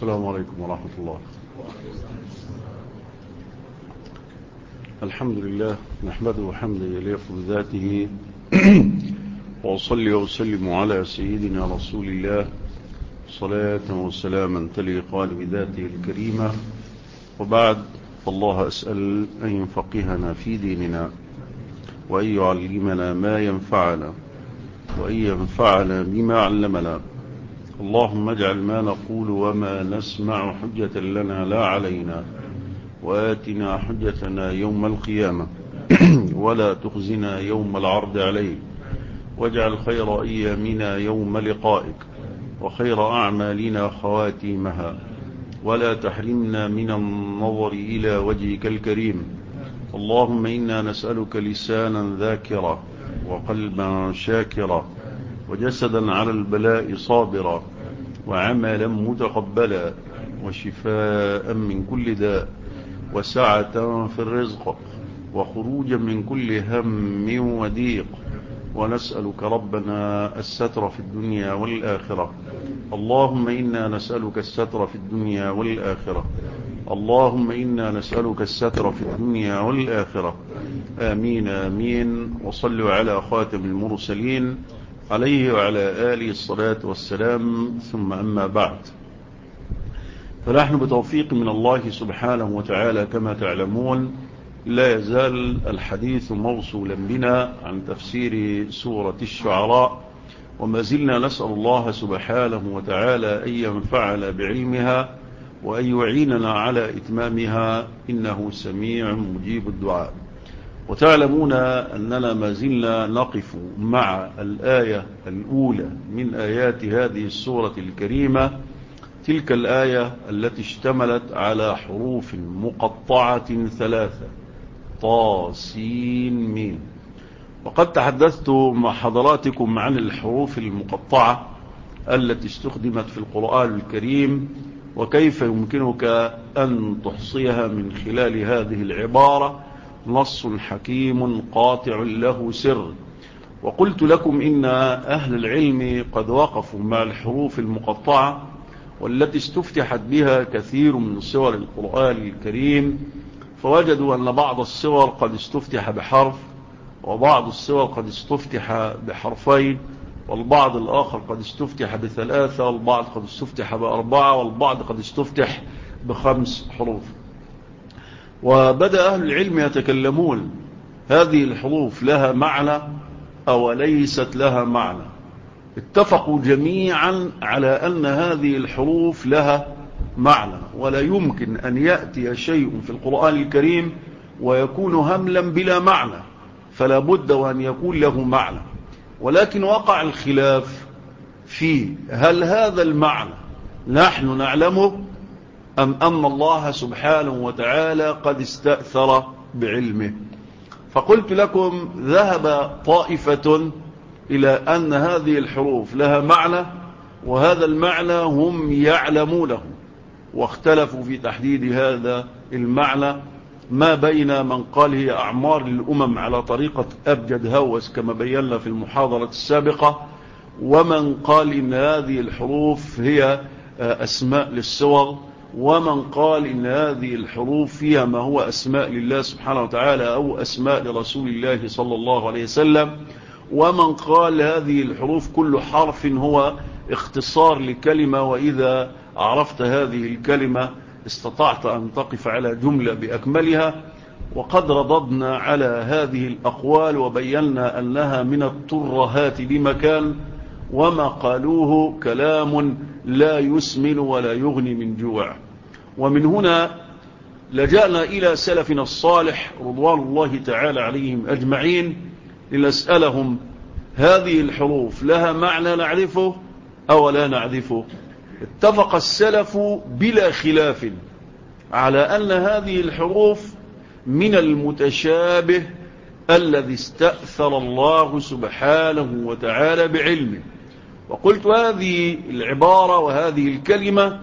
السلام عليكم ورحمة الله الحمد لله نحمده حمدا يليق بذاته وأصلي وأسلم على سيدنا رسول الله صلاة وسلاما تليقان بذاته الكريمة وبعد فالله أسأل أن ينفقهنا في ديننا وأن يعلمنا ما ينفعنا وأن ينفعنا بما علمنا اللهم اجعل ما نقول وما نسمع حجة لنا لا علينا وآتنا حجتنا يوم القيامة ولا تخزنا يوم العرض عليك واجعل خير أيامنا يوم لقائك وخير أعمالنا خواتيمها ولا تحرمنا من النظر إلى وجهك الكريم اللهم إنا نسألك لسانا ذاكرا وقلبا شاكرا وجسدا على البلاء صابرا وعملا متقبلا وشفاء من كل داء وسعة في الرزق وخروجا من كل هم وضيق ونسألك ربنا الستر في الدنيا والآخرة اللهم إنا نسألك الستر في الدنيا والآخرة اللهم إنا نسألك الستر في الدنيا والآخرة آمين آمين وصلوا على خاتم المرسلين عليه وعلى آله الصلاة والسلام ثم أما بعد فنحن بتوفيق من الله سبحانه وتعالى كما تعلمون لا يزال الحديث موصولا بنا عن تفسير سورة الشعراء وما زلنا نسأل الله سبحانه وتعالى أن ينفعنا بعلمها وأن يعيننا على إتمامها إنه سميع مجيب الدعاء وتعلمون أننا ما زلنا نقف مع الآية الأولى من آيات هذه السورة الكريمة تلك الآية التي اشتملت على حروف مقطعة ثلاثة طاسين مين وقد تحدثت مع حضراتكم عن الحروف المقطعة التي استخدمت في القرآن الكريم وكيف يمكنك أن تحصيها من خلال هذه العبارة نص حكيم قاطع له سر وقلت لكم إن أهل العلم قد وقفوا مع الحروف المقطعة والتي استفتحت بها كثير من صور القرآن الكريم فوجدوا أن بعض الصور قد استفتح بحرف وبعض الصور قد استفتح بحرفين والبعض الآخر قد استفتح بثلاثة والبعض قد استفتح بأربعة والبعض قد استفتح بخمس حروف وبدأ أهل العلم يتكلمون هذه الحروف لها معنى أو ليست لها معنى اتفقوا جميعا على أن هذه الحروف لها معنى ولا يمكن أن يأتي شيء في القرآن الكريم ويكون هملا بلا معنى فلا بد وأن يكون له معنى ولكن وقع الخلاف في هل هذا المعنى نحن نعلمه أم أن الله سبحانه وتعالى قد استأثر بعلمه فقلت لكم ذهب طائفة إلى أن هذه الحروف لها معنى وهذا المعنى هم يعلمونه واختلفوا في تحديد هذا المعنى ما بين من قال هي أعمار الأمم على طريقة أبجد هوس كما بينا في المحاضرة السابقة ومن قال إن هذه الحروف هي أسماء للسور ومن قال إن هذه الحروف فيها ما هو أسماء لله سبحانه وتعالى أو أسماء لرسول الله صلى الله عليه وسلم ومن قال هذه الحروف كل حرف هو اختصار لكلمة وإذا عرفت هذه الكلمة استطعت أن تقف على جملة بأكملها وقد رددنا على هذه الأقوال وبينا أنها من الترهات بمكان وما قالوه كلام لا يسمن ولا يغني من جوع ومن هنا لجأنا إلى سلفنا الصالح رضوان الله تعالى عليهم أجمعين لنسألهم هذه الحروف لها معنى نعرفه أو لا نعرفه اتفق السلف بلا خلاف على أن هذه الحروف من المتشابه الذي استأثر الله سبحانه وتعالى بعلمه وقلت هذه العبارة وهذه الكلمة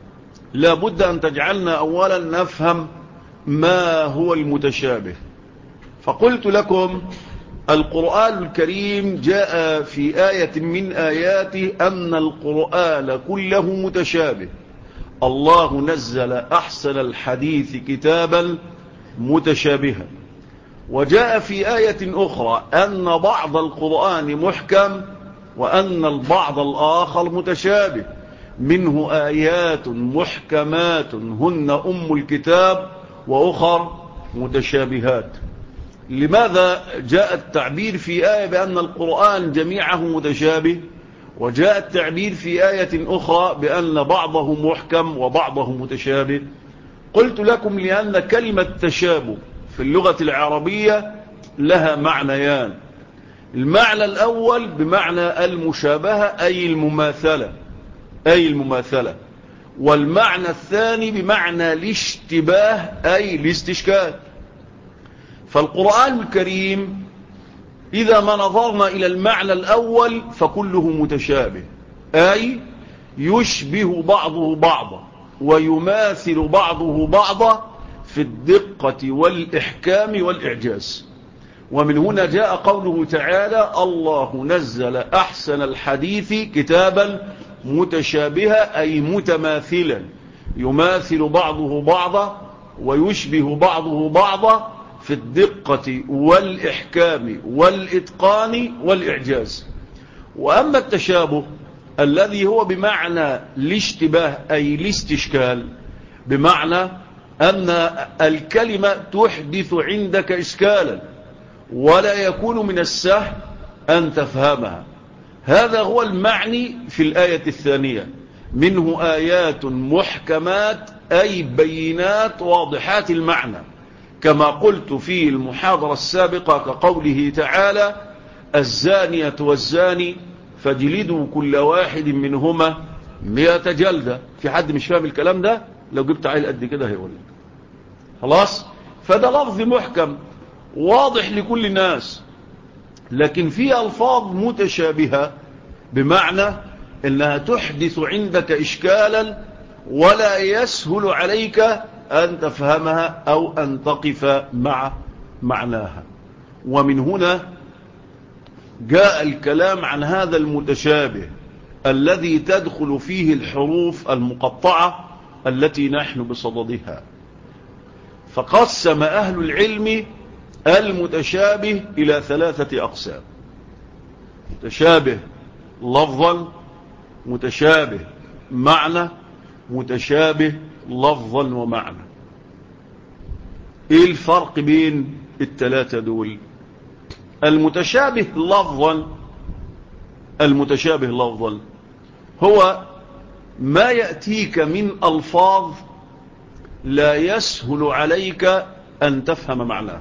لا بد أن تجعلنا أولا نفهم ما هو المتشابه فقلت لكم القرآن الكريم جاء في آية من آياته أن القرآن كله متشابه الله نزل أحسن الحديث كتابا متشابها وجاء في آية أخرى أن بعض القرآن محكم وأن البعض الآخر متشابه منه آيات محكمات هن أم الكتاب وأخر متشابهات لماذا جاء التعبير في آية بأن القرآن جميعه متشابه وجاء التعبير في آية أخرى بأن بعضه محكم وبعضه متشابه قلت لكم لأن كلمة تشابه في اللغة العربية لها معنيان المعنى الأول بمعنى المشابهة أي المماثلة أي المماثلة والمعنى الثاني بمعنى الاشتباه أي الاستشكال فالقرآن الكريم إذا ما نظرنا إلى المعنى الأول فكله متشابه أي يشبه بعضه بعضا ويماثل بعضه بعضا في الدقة والإحكام والإعجاز ومن هنا جاء قوله تعالى الله نزل أحسن الحديث كتابا متشابها أي متماثلا يماثل بعضه بعضا ويشبه بعضه بعضا في الدقة والإحكام والإتقان والإعجاز وأما التشابه الذي هو بمعنى الاشتباه أي الاستشكال بمعنى أن الكلمة تحدث عندك إشكالا ولا يكون من السهل أن تفهمها هذا هو المعني في الآية الثانية منه آيات محكمات أي بينات واضحات المعنى كما قلت في المحاضرة السابقة كقوله تعالى الزانية والزاني فاجلدوا كل واحد منهما مئة جلدة في حد مش فاهم الكلام ده لو جبت عيل قد كده هيقول لك خلاص فده لفظ محكم واضح لكل الناس لكن في ألفاظ متشابهة بمعنى أنها تحدث عندك إشكالا ولا يسهل عليك أن تفهمها أو أن تقف مع معناها ومن هنا جاء الكلام عن هذا المتشابه الذي تدخل فيه الحروف المقطعة التي نحن بصددها فقسم أهل العلم المتشابه إلى ثلاثة أقسام متشابه لفظا متشابه معنى متشابه لفظا ومعنى ايه الفرق بين الثلاثة دول المتشابه لفظا المتشابه لفظا هو ما يأتيك من ألفاظ لا يسهل عليك أن تفهم معناه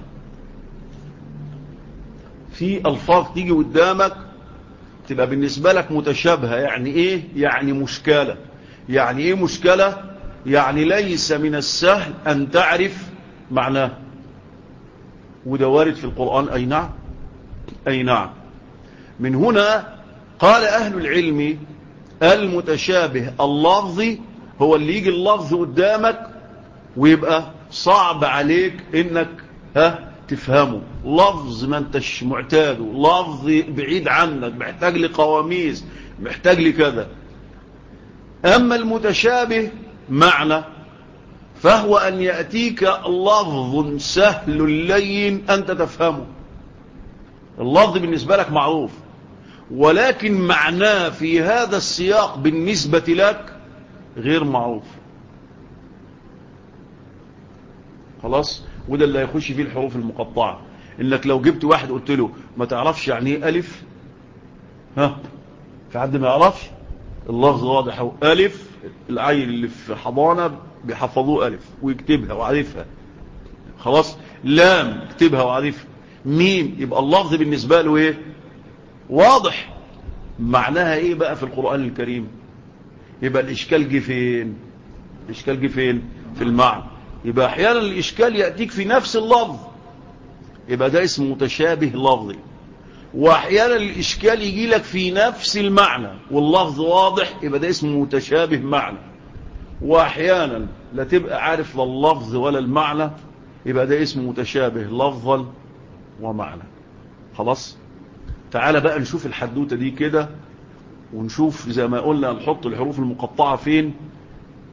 في ألفاظ تيجي قدامك تبقى بالنسبة لك متشابهة يعني إيه؟ يعني مشكلة يعني إيه مشكلة؟ يعني ليس من السهل أن تعرف معناه وده وارد في القرآن أي نعم أي نعم من هنا قال أهل العلم المتشابه اللفظي هو اللي يجي اللفظ قدامك ويبقى صعب عليك انك ها تفهمه لفظ ما انتش معتاده لفظ بعيد عنك محتاج لقواميس محتاج لكذا اما المتشابه معنى فهو ان يأتيك لفظ سهل لين انت تفهمه اللفظ بالنسبة لك معروف ولكن معناه في هذا السياق بالنسبة لك غير معروف خلاص وده اللي هيخش فيه الحروف المقطعة انك لو جبت واحد قلت له ما تعرفش يعني ايه الف ها في حد ما يعرفش اللفظ واضح اهو الف العيل اللي في حضانة بيحفظوه الف ويكتبها وعارفها خلاص لام يكتبها وعارفها ميم يبقى اللفظ بالنسبة له ايه واضح معناها ايه بقى في القرآن الكريم يبقى الاشكال جه فين الاشكال جه فين في المعنى يبقى احيانا الاشكال يأتيك في نفس اللفظ يبقى ده اسمه متشابه لفظي واحيانا الاشكال يجي لك في نفس المعنى واللفظ واضح يبقى ده اسمه متشابه معنى واحيانا لا تبقى عارف لا اللفظ ولا المعنى يبقى ده اسمه متشابه لفظا ومعنى خلاص تعال بقى نشوف الحدوتة دي كده ونشوف زي ما قلنا نحط الحروف المقطعة فين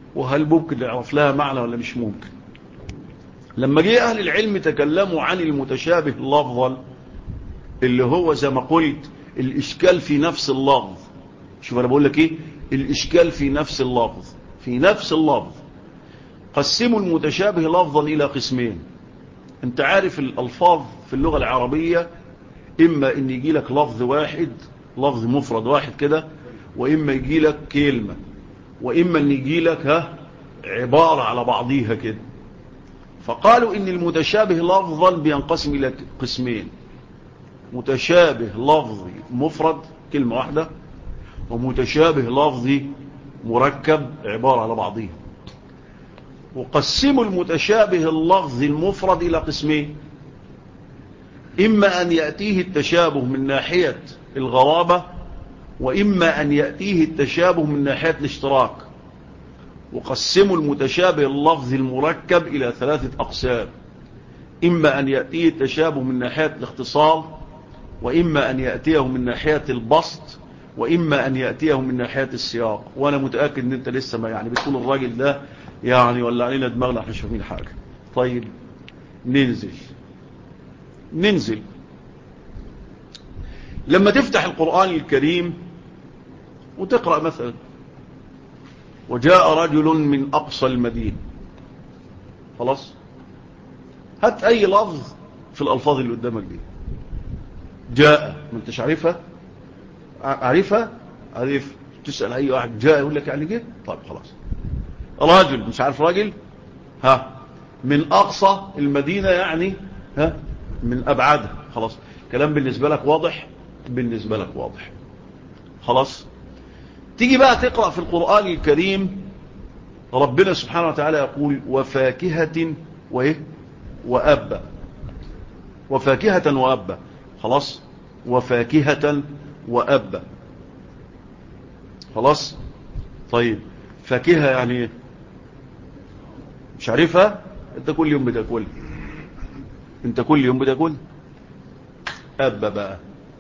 وهل ممكن نعرف لها معنى ولا مش ممكن لما جه أهل العلم تكلموا عن المتشابه لفظا اللي هو زي ما قلت الإشكال في نفس اللفظ شوف أنا بقول لك إيه الإشكال في نفس اللفظ في نفس اللفظ قسموا المتشابه لفظا إلى قسمين انت عارف الألفاظ في اللغة العربية إما إن يجي لك لفظ واحد لفظ مفرد واحد كده وإما يجي لك كلمة وإما أن يجي لك ها عبارة على بعضيها كده فقالوا إن المتشابه لفظا بينقسم إلى قسمين متشابه لفظي مفرد كلمة واحدة ومتشابه لفظي مركب عبارة على بعضها وقسموا المتشابه اللفظي المفرد إلى قسمين إما أن يأتيه التشابه من ناحية الغرابة وإما أن يأتيه التشابه من ناحية الاشتراك وقسموا المتشابه اللفظي المركب إلى ثلاثة أقسام إما أن يأتيه التشابه من ناحية الاختصار وإما أن يأتيه من ناحية البسط وإما أن يأتيه من ناحية السياق وأنا متأكد أن أنت لسه ما يعني بتقول الراجل ده يعني ولا علينا دماغنا احنا شايفين حاجة طيب ننزل ننزل لما تفتح القرآن الكريم وتقرأ مثلا وجاء رجل من أقصى المدينة خلاص هات أي لفظ في الألفاظ اللي قدامك دي جاء ما انتش عارفها عارفها عارف تسأل أي واحد جاء يقول لك يعني جه طيب خلاص راجل مش عارف راجل ها من أقصى المدينة يعني ها من أبعادها خلاص كلام بالنسبة لك واضح بالنسبة لك واضح خلاص تيجي بقى تقرأ في القرآن الكريم ربنا سبحانه وتعالى يقول وفاكهة وإيه وأبا وفاكهة وأبا خلاص وفاكهة وأبا خلاص طيب فاكهة يعني ايه مش عارفها انت كل يوم بتاكل انت كل يوم بتاكل أبا بقى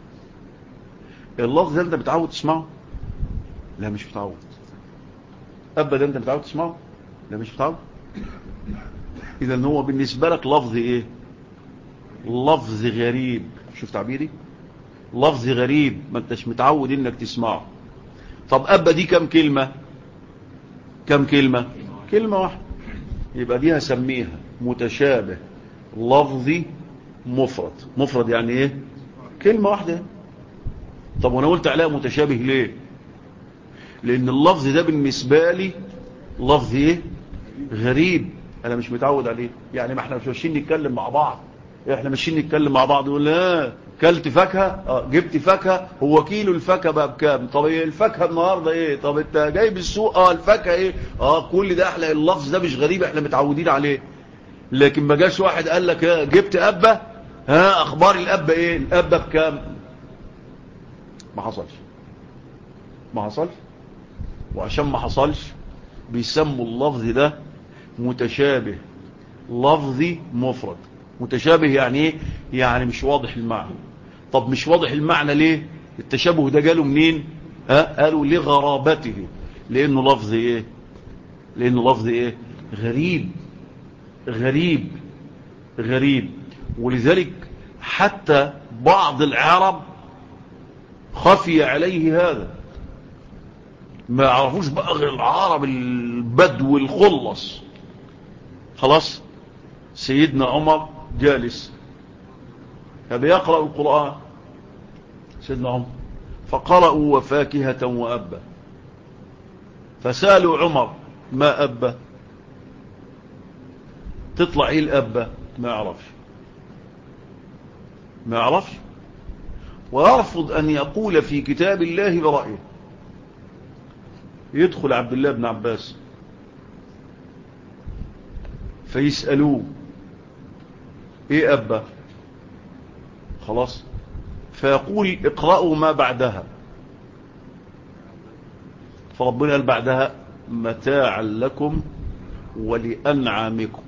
اللفظ ده انت بتعود تسمعه لا مش متعود أبا ده انت متعود تسمعه لا مش متعود اذا هو بالنسبة لك لفظ ايه لفظ غريب شوف تعبيري لفظ غريب ما انتش متعود انك تسمعه طب أبا دي كم كلمة كم كلمة كلمة واحدة يبقى دي هسميها متشابه لفظي مفرد مفرد يعني ايه كلمة واحدة طب وانا قلت عليها متشابه ليه لان اللفظ ده بالنسبة لي لفظ ايه غريب انا مش متعود عليه يعني ما احنا مش ماشيين نتكلم مع بعض احنا ماشيين نتكلم مع بعض يقول لا كلت فاكهه اه جبت فاكهه هو كيلو الفاكهه بقى بكام طب ايه الفاكهه النهارده ايه طب انت جايب السوق اه الفاكهه ايه اه كل ده احنا اللفظ ده مش غريب احنا متعودين عليه لكن ما جاش واحد قال لك اه جبت ابه ها اخبار الابه ايه الابه بكام ما حصلش ما حصلش وعشان ما حصلش بيسموا اللفظ ده متشابه لفظي مفرد متشابه يعني ايه يعني مش واضح المعنى طب مش واضح المعنى ليه التشابه ده جاله منين ها قالوا لغرابته لانه لفظ ايه لانه لفظ ايه غريب غريب غريب ولذلك حتى بعض العرب خفي عليه هذا ما يعرفوش بقى غير العرب البدو الخلص خلاص سيدنا عمر جالس فبيقرأ القرآن سيدنا عمر فقرأوا وفاكهة وأبا فسألوا عمر ما أبا تطلع ايه الأبا ما يعرفش ما يعرفش ويرفض أن يقول في كتاب الله برأيه يدخل عبد الله بن عباس فيسألوه ايه أبا خلاص فيقول اقرأوا ما بعدها فربنا قال بعدها متاعا لكم ولأنعامكم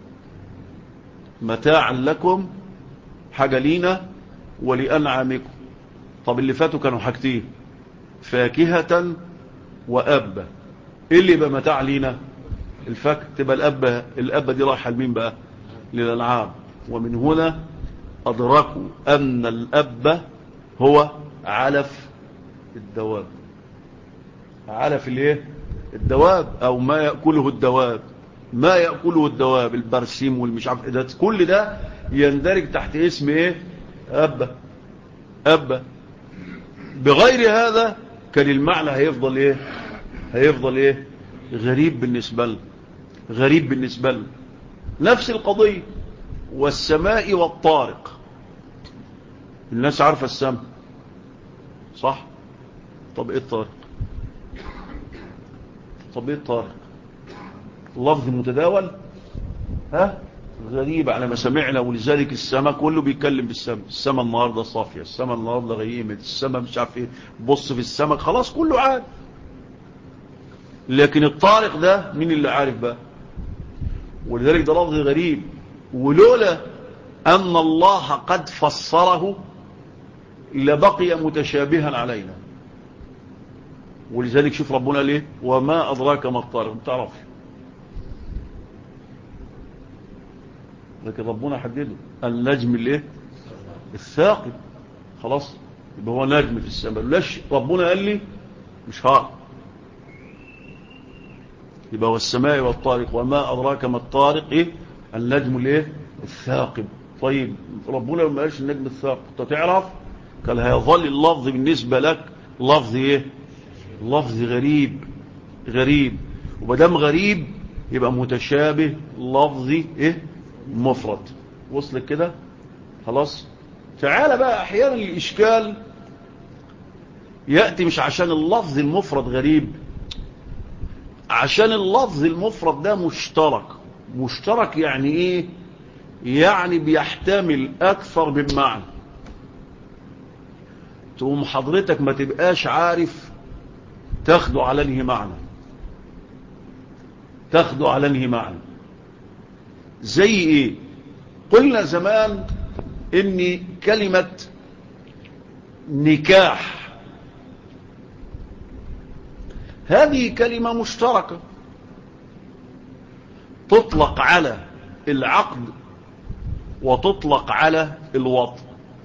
متاعا لكم حاجة لينا ولأنعامكم طب اللي فاتوا كانوا حاجتين فاكهة وأبا ايه اللي يبقى متاع لينا الفك تبقى الأبة الأبة دي رايحة لمين بقى للألعاب ومن هنا أدركوا أن الأبة هو علف الدواب علف الايه الدواب او ما يأكله الدواب ما يأكله الدواب البرسيم والمش عارف ده كل ده يندرج تحت اسم ايه أبة أبة بغير هذا كان المعنى هيفضل ايه هيفضل ايه غريب بالنسبة لنا غريب بالنسبة لنا نفس القضية والسماء والطارق الناس عارفة السماء صح طب ايه الطارق طب ايه الطارق لفظ متداول ها غريب على ما سمعنا ولذلك السماء كله بيتكلم بالسماء السماء النهارده صافيه السماء النهارده غيمه السماء مش عارف ايه بص في السماء خلاص كله عارف لكن الطارق ده مين اللي عارف بقى ولذلك ده لفظ غريب ولولا ان الله قد فسره لبقي متشابها علينا ولذلك شوف ربنا ليه وما أدراك ما الطارق ما تعرفش لكن ربنا حدده النجم الايه الثاقب خلاص يبقى هو نجم في السماء ليش ربنا قال لي مش هعرف يبقى والسماء والطارق وما أدراك ما الطارق إيه النجم الايه الثاقب طيب ربنا ما قالش النجم الثاقب انت تعرف قال هيظل اللفظ بالنسبة لك لفظ ايه لفظ غريب غريب ومدام غريب يبقى متشابه لفظي ايه مفرد وصلك كده خلاص تعال بقى احيانا الاشكال يأتي مش عشان اللفظ المفرد غريب عشان اللفظ المفرد ده مشترك مشترك يعني ايه يعني بيحتمل اكثر من معنى تقوم حضرتك ما تبقاش عارف تاخده على انهي معنى تاخده على انهي معنى زي ايه قلنا زمان ان كلمة نكاح هذه كلمة مشتركة تطلق على العقد وتطلق على الوطن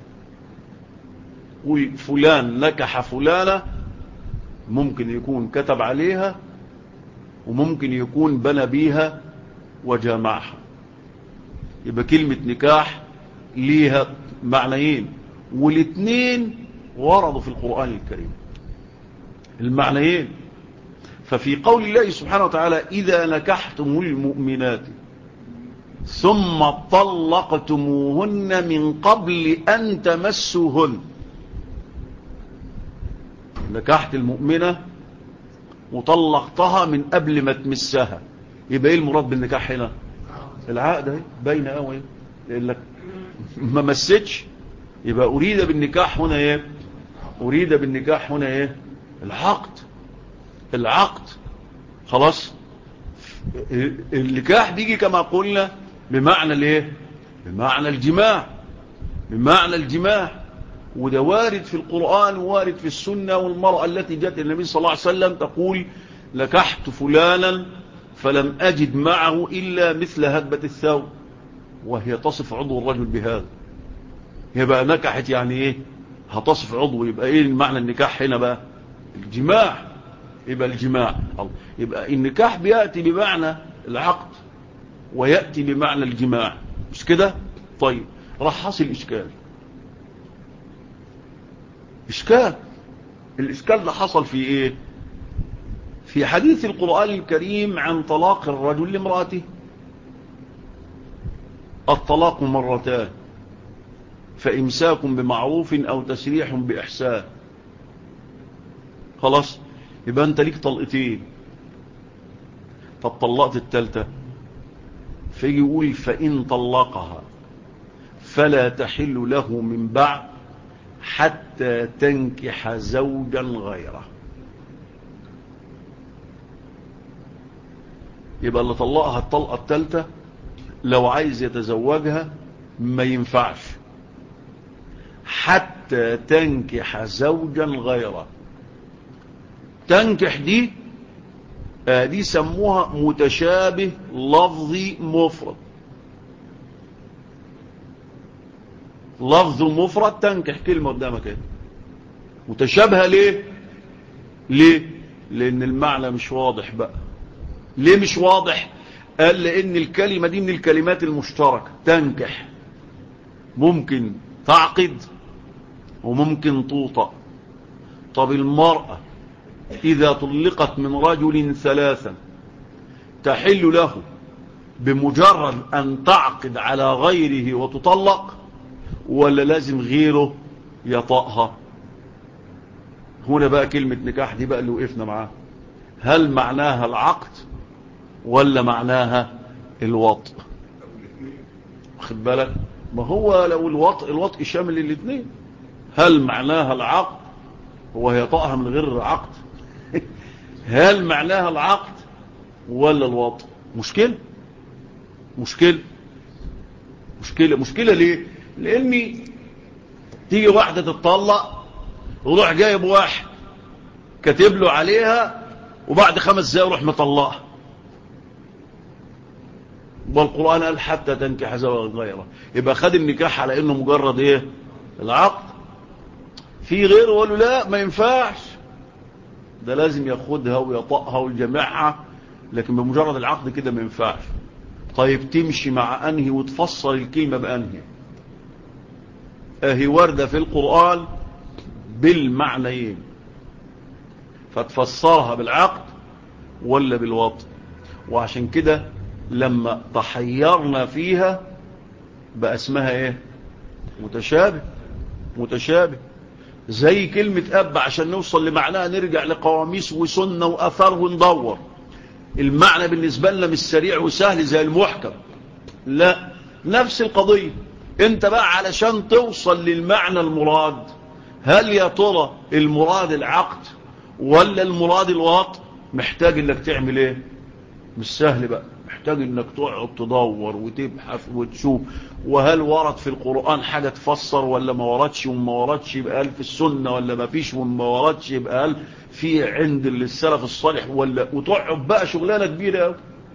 فلان نكح فلانة ممكن يكون كتب عليها وممكن يكون بنى بيها وجامعها يبقى كلمة نكاح ليها معنيين والاثنين وردوا في القرآن الكريم المعنيين ففي قول الله سبحانه وتعالى إذا نكحتم المؤمنات ثم طلقتموهن من قبل أن تمسوهن نكحت المؤمنة وطلقتها من قبل ما تمسها يبقى ايه المراد بالنكاح هنا العقد اهي باينه قوي يقول لك ما مستش يبقى اريد بالنكاح هنا ايه اريد بالنكاح هنا ايه العقد العقد خلاص النكاح بيجي كما قلنا بمعنى الايه بمعنى الجماع بمعنى الجماع وده وارد في القرآن وارد في السنة والمرأة التي جاءت النبي صلى الله عليه وسلم تقول لكحت فلانا فلم أجد معه إلا مثل هدبة الثوب وهي تصف عضو الرجل بهذا يبقى نكحت يعني ايه هتصف عضو يبقى ايه المعنى النكاح هنا بقى الجماع يبقى الجماع يبقى النكاح بيأتي بمعنى العقد ويأتي بمعنى الجماع مش كده طيب راح حصل إشكال إشكال الإشكال ده حصل في إيه في حديث القرآن الكريم عن طلاق الرجل لامرأته الطلاق مرتان فإمساك بمعروف أو تسريح بإحسان خلاص يبقى أنت ليك طلقتين طب طلقت التالتة فيجي يقول فإن طلقها فلا تحل له من بعد حتى تنكح زوجا غيره يبقى اللي طلقها الطلقة التالتة لو عايز يتزوجها ما ينفعش حتى تنكح زوجا غيره تنكح دي آه دي سموها متشابه لفظي مفرد لفظ مفرد تنكح كلمة قدامك ايه متشابهة ليه ليه لان المعنى مش واضح بقى ليه مش واضح قال لان الكلمة دي من الكلمات المشتركة تنكح ممكن تعقد وممكن توطأ طب المرأة إذا طلقت من رجل ثلاثا تحل له بمجرد أن تعقد على غيره وتطلق ولا لازم غيره يطأها هنا بقى كلمة نكاح دي بقى اللي وقفنا معاها هل معناها العقد ولا معناها الوطء واخد بالك ما هو لو الوطء الوطء شامل الاثنين هل معناها العقد هو هيطأها من غير عقد هل معناها العقد ولا الوطء مشكلة مشكلة مشكلة مشكلة ليه لاني تيجي واحدة تتطلق وروح جايب واحد كاتب له عليها وبعد خمس دقايق يروح مطلقها والقرآن قال حتى تنكح زوجا غيره يبقى خد النكاح على انه مجرد ايه العقد في غيره قالوا لا ما ينفعش ده لازم ياخدها ويطأها ويجمعها لكن بمجرد العقد كده ما ينفعش طيب تمشي مع انهي وتفصل الكلمة بانهي اهي وردة في القرآن بالمعنيين فتفسرها بالعقد ولا بالوطن وعشان كده لما تحيرنا فيها بقى اسمها ايه متشابه متشابه زي كلمة أب عشان نوصل لمعناها نرجع لقواميس وسنة وأثار وندور المعنى بالنسبة لنا مش سريع وسهل زي المحكم لا نفس القضية انت بقى علشان توصل للمعنى المراد هل يا ترى المراد العقد ولا المراد الوط محتاج انك تعمل ايه مش سهل بقى محتاج انك تقعد تدور وتبحث وتشوف وهل ورد في القرآن حاجة تفسر ولا ما وردش وما وردش يبقى قال في السنة ولا ما فيش وما وردش يبقى قال في عند السلف الصالح ولا وتقعد بقى شغلانة كبيرة قوي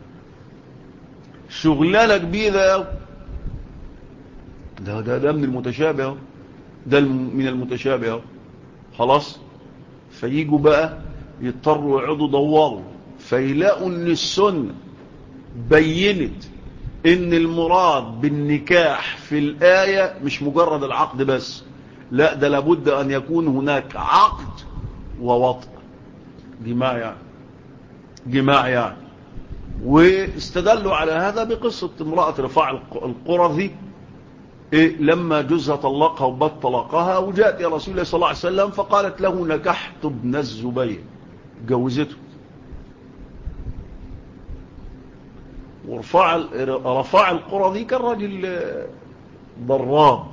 شغلانة كبيرة قوي ده ده ده من المتشابه اهو ده من المتشابه اهو خلاص فييجوا بقى يضطروا يقعدوا يدوروا فيلاقوا ان السنه بينت ان المراد بالنكاح في الآية مش مجرد العقد بس لا ده لابد ان يكون هناك عقد ووطء جماع يعني جماع يعني واستدلوا على هذا بقصة امرأة رفاع القرظي إيه لما جوزها طلقها وبط طلقها وجاءت يا رسول الله صلى الله عليه وسلم فقالت له نكحت ابن الزبير جوزته ورفاع رفاع القرى دي كان راجل ضراب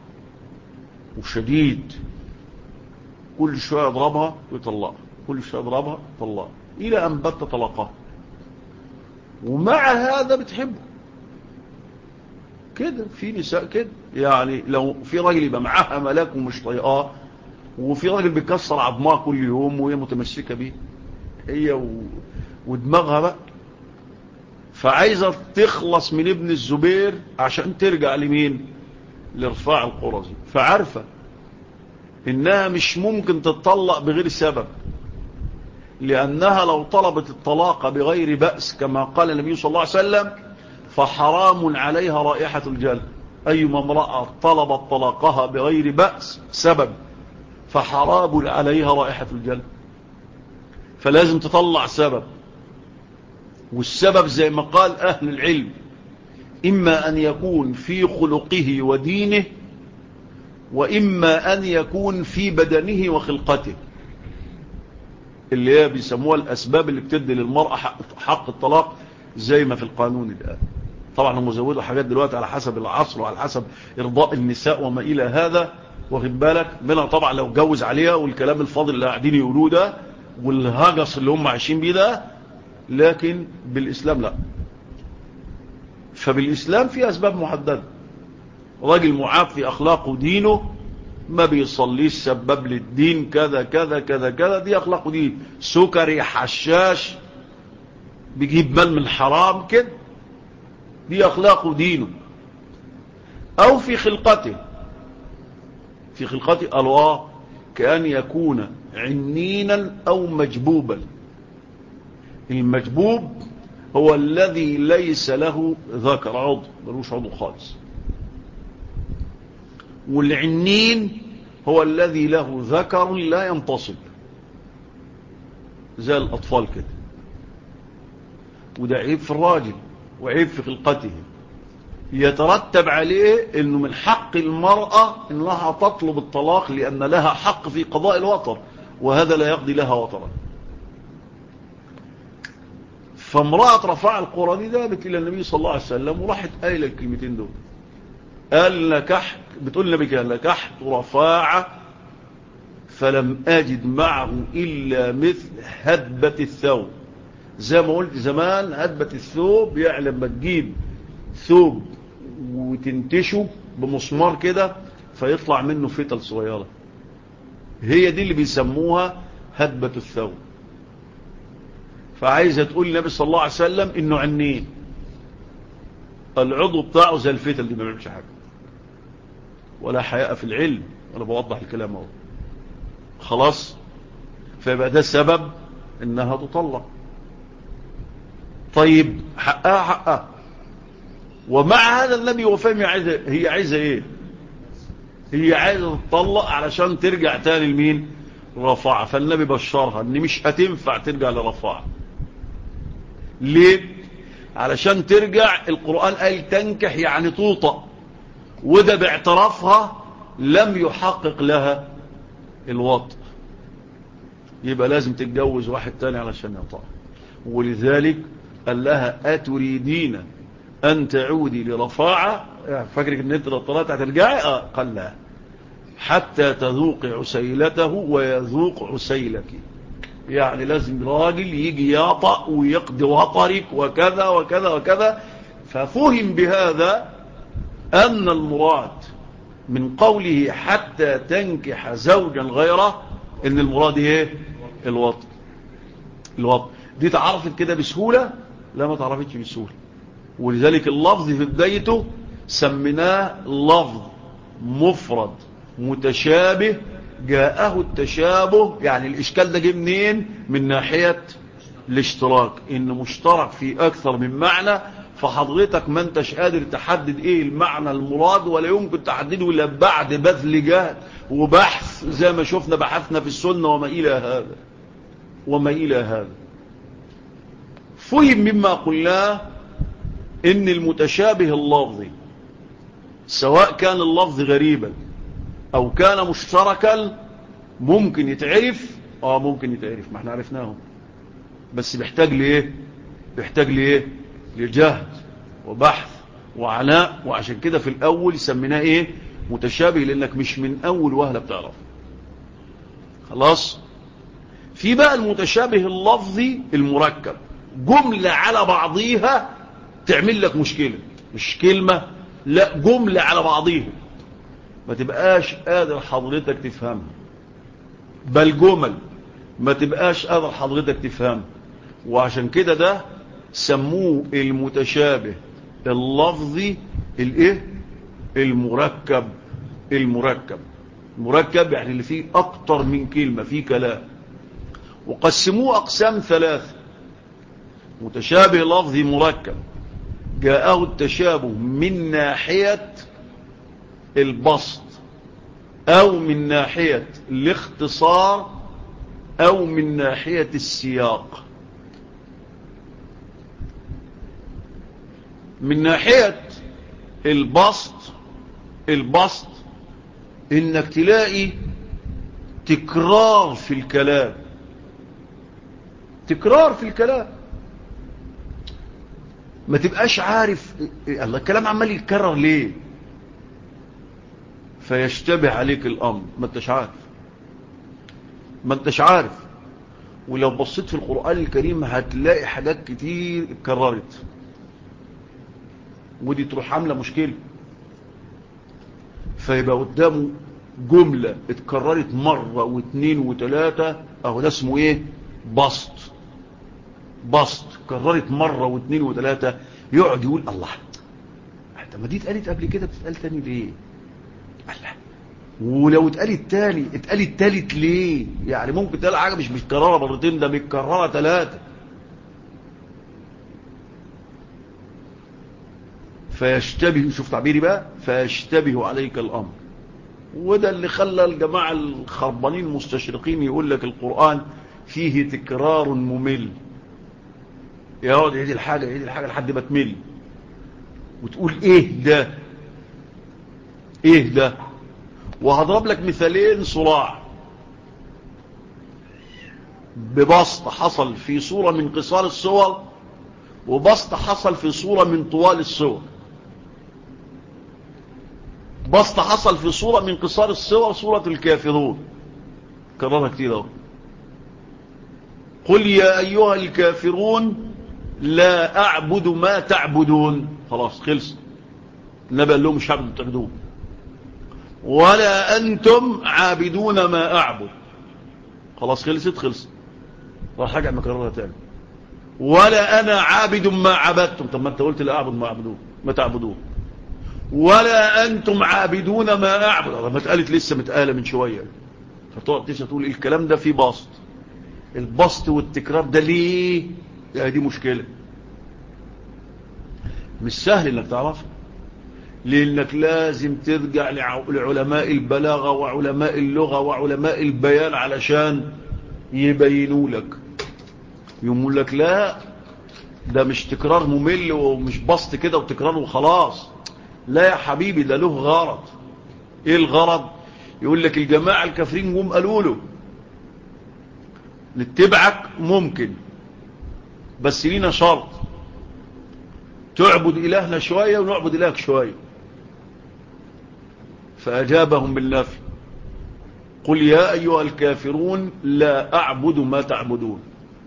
وشديد كل شوية يضربها ويطلقها كل شوية يضربها ويطلقها إلى أن بت طلقها ومع هذا بتحبه كده في نساء كده يعني لو في راجل يبقى معاها ملاك ومش طايقاه وفي راجل بيكسر عظمها كل يوم وهي متمسكه بيه هي و... ودماغها بقى فعايزة تخلص من ابن الزبير عشان ترجع لمين لرفاع القرزي فعارفة انها مش ممكن تتطلق بغير سبب لانها لو طلبت الطلاق بغير بأس كما قال النبي صلى الله عليه وسلم فحرام عليها رائحة الجنة أيما امرأة طلبت طلاقها بغير بأس سبب فحرام عليها رائحة الجنة فلازم تطلع سبب والسبب زي ما قال أهل العلم إما أن يكون في خلقه ودينه وإما أن يكون في بدنه وخلقته اللي هي بيسموها الأسباب اللي بتدي للمرأة حق, حق الطلاق زي ما في القانون الآن طبعا هم زودوا حاجات دلوقتي على حسب العصر وعلى حسب إرضاء النساء وما إلى هذا واخد بالك منها طبعا لو جوز عليها والكلام الفاضل اللي قاعدين يقولوه ده والهجس اللي هم عايشين بيه ده لكن بالإسلام لا فبالإسلام في أسباب محددة راجل معاب في أخلاقه ودينه ما بيصليش سبب للدين كذا كذا كذا كذا دي أخلاقه دين سكري حشاش بيجيب مال من حرام كده دي أخلاقه ودينه أو في خلقته في خلقته الله كأن يكون عنينا أو مجبوبا المجبوب هو الذي ليس له ذكر عضو ملوش عضو خالص والعنين هو الذي له ذكر لا ينتصب زي الأطفال كده وده عيب في الراجل وعيب في خلقته يترتب عليه انه من حق المرأة انها تطلب الطلاق لان لها حق في قضاء الوطر وهذا لا يقضي لها وطرا فامرأة رفاع القرى دي ذهبت الى النبي صلى الله عليه وسلم وراحت قايله الكلمتين دول قال نكحت بتقول النبي كان نكحت رفاعة فلم اجد معه الا مثل هدبة الثوب زي ما قلت زمان هدبة الثوب يعني لما تجيب ثوب وتنتشه بمسمار كده فيطلع منه فتل صغيرة هي دي اللي بيسموها هدبة الثوب فعايزة تقول النبي صلى الله عليه وسلم انه عنين العضو بتاعه زي الفتل دي ما بيعملش حاجة ولا حياء في العلم ولا بوضح الكلام اهو خلاص فيبقى ده السبب انها تطلق طيب حقها حقها ومع هذا النبي وفهم عايزة هي عايزة ايه هي عايزة تطلق علشان ترجع تاني لمين رفاعة فالنبي بشرها ان مش هتنفع ترجع لرفاعة ليه علشان ترجع القرآن قال تنكح يعني توطأ وده باعترافها لم يحقق لها الوطء يبقى لازم تتجوز واحد تاني علشان يطأ ولذلك قال لها أتريدين أن تعودي لرفاعة فاكرك أن أنت لو طلعت هترجعي آه قال لا حتى تذوق عسيلته ويذوق عسيلك يعني لازم راجل يجي يطأ ويقضي وطرك وكذا وكذا وكذا ففهم بهذا أن المراد من قوله حتى تنكح زوجا غيره ان المراد ايه الوطن الوطن دي تعرفت كده بسهولة لا ما تعرفتش بسهولة ولذلك اللفظ في بدايته سميناه لفظ مفرد متشابه جاءه التشابه يعني الإشكال ده جه منين من ناحية الاشتراك إن مشترك في أكثر من معنى فحضرتك ما انتش قادر تحدد ايه المعنى المراد ولا يمكن تحدده الا بعد بذل جهد وبحث زي ما شفنا بحثنا في السنة وما إلى هذا وما إلى هذا فهم مما قلناه ان المتشابه اللفظي سواء كان اللفظ غريبا او كان مشتركا ممكن يتعرف اه ممكن يتعرف ما احنا عرفناه بس بيحتاج ليه بيحتاج ليه لجهد وبحث وعناء وعشان كده في الاول سميناه ايه متشابه لانك مش من اول وهله بتعرف خلاص في بقى المتشابه اللفظي المركب جملة على بعضيها تعمل لك مشكلة مش كلمة لا جملة على بعضيها ما تبقاش قادر حضرتك تفهمها بل جمل ما تبقاش قادر حضرتك تفهمها وعشان كده ده سموه المتشابه اللفظي الايه المركب المركب مركب يعني اللي فيه اكتر من كلمة فيه كلام وقسموه اقسام ثلاثة متشابه لفظي مركب جاءه التشابه من ناحية البسط او من ناحية الاختصار او من ناحية السياق من ناحية البسط البسط انك تلاقي تكرار في الكلام تكرار في الكلام ما تبقاش عارف الله الكلام عمال يتكرر ليه فيشتبه عليك الامر ما انتش عارف ما انتش عارف ولو بصيت في القرآن الكريم هتلاقي حاجات كتير اتكررت ودي تروح عاملة مشكلة فيبقى قدامه جملة اتكررت مرة واثنين وثلاثة اهو ده اسمه ايه بسط بسط كررت مرة واثنين وثلاثة يقعد يقول الله طب ما دي اتقالت قبل كده بتتقال تاني ليه الله ولو اتقالت تاني اتقالت تالت ليه يعني ممكن تقال حاجة مش متكررة مرتين ده متكررة ثلاثة فيشتبه شوف تعبيري بقى فيشتبه عليك الأمر وده اللي خلى الجماعة الخربانين المستشرقين يقول لك القرآن فيه تكرار ممل يقعد يعيد الحاجة يعيد الحاجة لحد ما تمل وتقول ايه ده ايه ده وهضرب لك مثالين صراع ببسط حصل في صورة من قصار الصور وبسط حصل في صورة من طوال الصور بسط حصل في صورة من قصار الصور صورة الكافرون كررها كتير اهو قل يا أيها الكافرون لا أعبد ما تعبدون خلاص خلص النبي قال لهم مش هعبد تعبدون ولا أنتم عابدون ما أعبد خلاص خلصت خلصت راح رجع مكررها تاني ولا أنا عابد ما عبدتم طب ما أنت قلت لا أعبد ما عبدون ما تعبدون ولا أنتم عابدون ما أعبد ما اتقالت لسه متقالة من شوية فتقعد تسا تقول الكلام ده فيه بسط البسط والتكرار ده ليه يعني دي مشكلة مش سهل انك تعرفها لانك لازم ترجع لعلماء البلاغة وعلماء اللغة وعلماء البيان علشان يبينوا لك يقول لك لا ده مش تكرار ممل ومش بسط كده وتكرار وخلاص لا يا حبيبي ده له غرض ايه الغرض يقول لك الجماعة الكافرين جم قالوا له نتبعك ممكن بس لينا شرط تعبد إلهنا شوية ونعبد إلهك شوية فأجابهم بالنفي قل يا أيها الكافرون لا أعبد ما تعبدون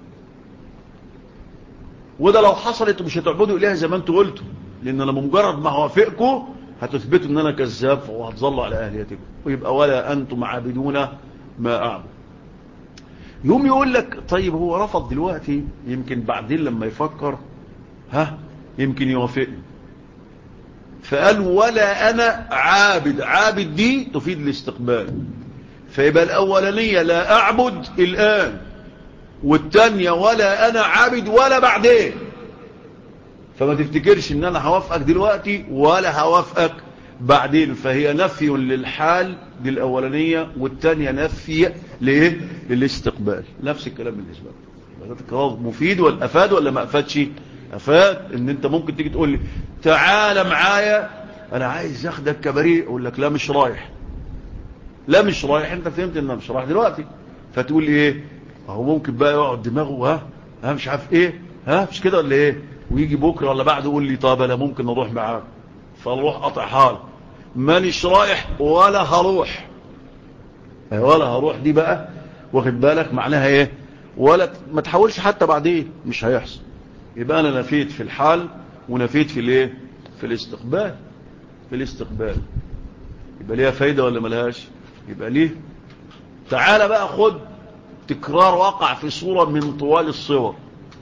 وده لو حصلت مش هتعبدوا إله زي ما انتوا قلتوا لأن أنا بمجرد ما هوافقكم هتثبتوا أن أنا كذاب وهتظلوا على أهليتكم ويبقى ولا أنتم عابدون ما أعبد يوم يقول لك طيب هو رفض دلوقتي يمكن بعدين لما يفكر ها يمكن يوافقني فقال ولا أنا عابد عابد دي تفيد الاستقبال فيبقى الأولانية لا أعبد الآن والتانية ولا أنا عابد ولا بعدين فما تفتكرش ان انا هوافقك دلوقتي ولا هوافقك بعدين فهي نفي للحال دي الاولانية والتانية نفي ليه للاستقبال نفس الكلام بالنسبة لك التكرار مفيد ولا افاد ولا ما افادش افاد ان انت ممكن تيجي تقول لي تعال معايا انا عايز اخدك كبريء اقول لك لا مش رايح لا مش رايح انت فهمت ان انا مش رايح دلوقتي فتقول لي ايه اهو ممكن بقى يقعد دماغه ها ها مش عارف ايه ها مش كده ولا ايه ويجي بكره ولا بعد يقول لي طب انا ممكن نروح معاك فنروح قطع حال مانيش رايح ولا هروح ولا هروح دي بقى واخد بالك معناها ايه ولا ما تحاولش حتى بعدين مش هيحصل يبقى انا نفيت في الحال ونفيت في الايه في الاستقبال في الاستقبال يبقى ليها فايده ولا ملهاش يبقى ليه تعال بقى خد تكرار وقع في صورة من طوال الصور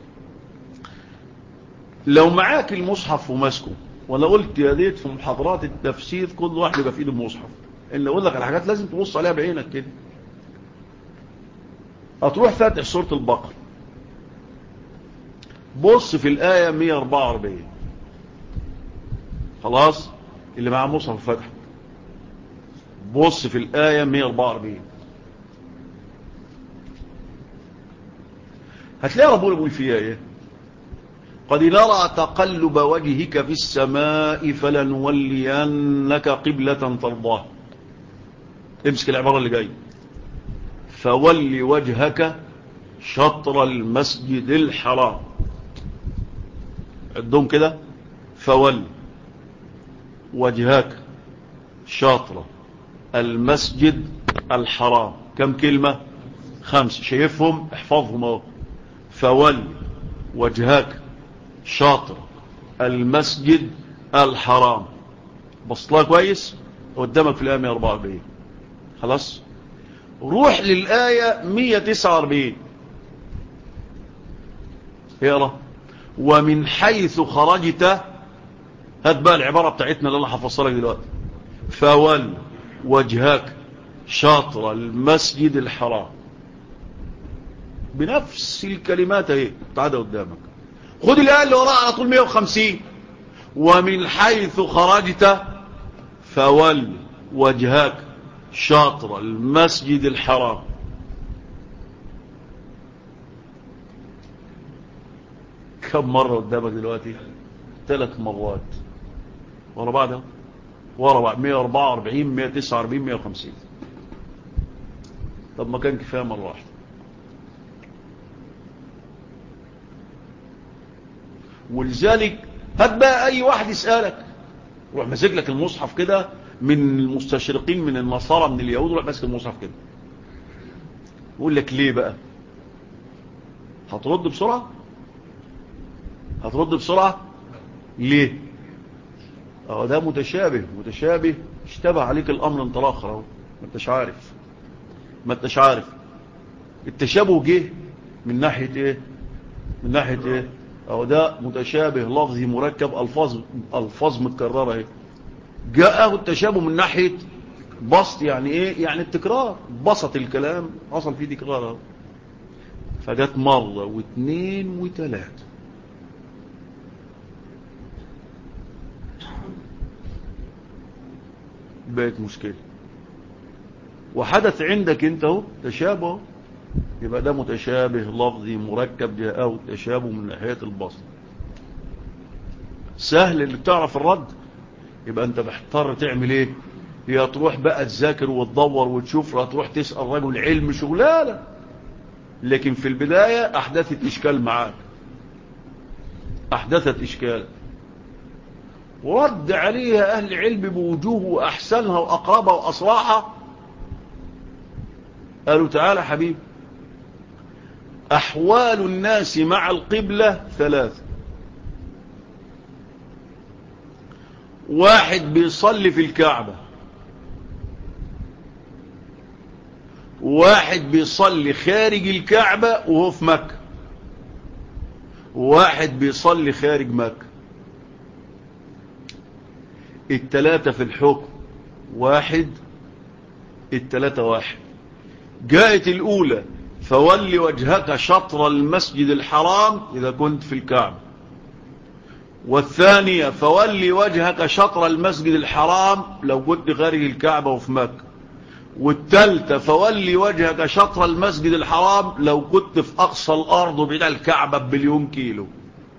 لو معاك المصحف وماسكه ولا قلت يا ديت في محاضرات التفسير كل واحد يبقى في ايده المصحف اللي اقول لك على حاجات لازم تبص عليها بعينك كده هتروح فاتح سورة البقرة بص في الآية 144 خلاص اللي معاه مصحف فتح بص في الآية 144 هتلاقي ربنا بيقول فيها ايه قد نرى تقلب وجهك في السماء فلنولينك قبلة ترضاه امسك العبارة اللي جاي فول وجهك شطر المسجد الحرام عدهم كده فول وجهك شطر المسجد الحرام كم كلمة خمس شايفهم احفظهم اهو فول وجهك شاطر المسجد الحرام بصلها كويس قدامك في الآية 144 خلاص روح للآية 149 اقرا ومن حيث خرجت هات بقى العبارة بتاعتنا اللي انا هفصلك دلوقتي فول وجهك شاطر المسجد الحرام بنفس الكلمات اهي تعالى قدامك خد الآية اللي وراء على طول 150 ومن حيث خرجت فول وجهك شاطر المسجد الحرام كم مرة قدامك دلوقتي ثلاث مرات ورا بعض ورا بعض 144 149 150 طب ما كان كفاية مرة واحدة ولذلك هات بقى اي واحد يسألك روح ماسك لك المصحف كده من المستشرقين من النصارى من اليهود روح ماسك المصحف كده يقول لك ليه بقى هترد بسرعة هترد بسرعة ليه اه ده متشابه متشابه اشتبه عليك الامر انت الاخر اهو ما انتش عارف ما انتش عارف التشابه جه من ناحية ايه من ناحية ايه اهو ده متشابه لفظي مركب الفاظ الفاظ متكرره اهي جاءه التشابه من ناحيه بسط يعني ايه يعني التكرار بسط الكلام حصل فيه تكرار اهو فجت مره واثنين وثلاثه بقت مشكله وحدث عندك انت اهو تشابه يبقى ده متشابه لفظي مركب جاءه التشابه من ناحية البسط سهل اللي تعرف الرد يبقى انت محتار تعمل ايه يا تروح بقى تذاكر وتدور وتشوف لا تروح تسأل رجل علم شغلانه لكن في البداية احدثت اشكال معاك احدثت اشكال ورد عليها اهل العلم بوجوه واحسنها واقربها واصراحها قالوا تعالى حبيبي أحوال الناس مع القبلة ثلاثة واحد بيصلي في الكعبة واحد بيصلي خارج الكعبة وهو في مكة واحد بيصلي خارج مكة التلاتة في الحكم واحد التلاتة واحد جاءت الأولى فول وجهك شطر المسجد الحرام إذا كنت في الكعبة والثانية فول وجهك شطر المسجد الحرام لو كنت خارج الكعبة وفي مكة والثالثة فول وجهك شطر المسجد الحرام لو كنت في أقصى الأرض وبعيد الكعبة بمليون كيلو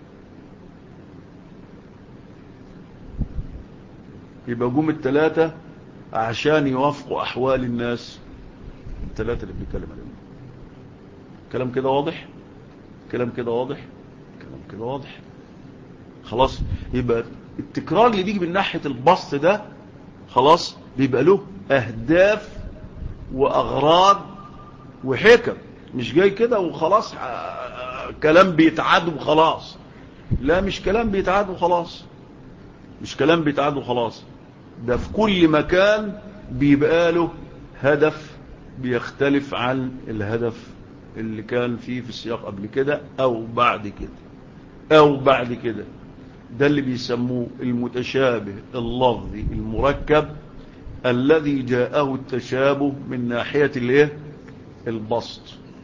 يبقى جم الثلاثة عشان يوافقوا أحوال الناس الثلاثة اللي بنتكلم عليهم كلام كده واضح كلام كده واضح كلام كده واضح خلاص يبقى التكرار اللي بيجي من ناحية البسط ده خلاص بيبقى له أهداف وأغراض وحكم مش جاي كده وخلاص كلام بيتعاد وخلاص لا مش كلام بيتعاد وخلاص مش كلام بيتعاد وخلاص ده في كل مكان بيبقى له هدف بيختلف عن الهدف اللي كان فيه في السياق قبل كده او بعد كده او بعد كده ده اللي بيسموه المتشابه اللفظي المركب الذي جاءه التشابه من ناحية الايه البسط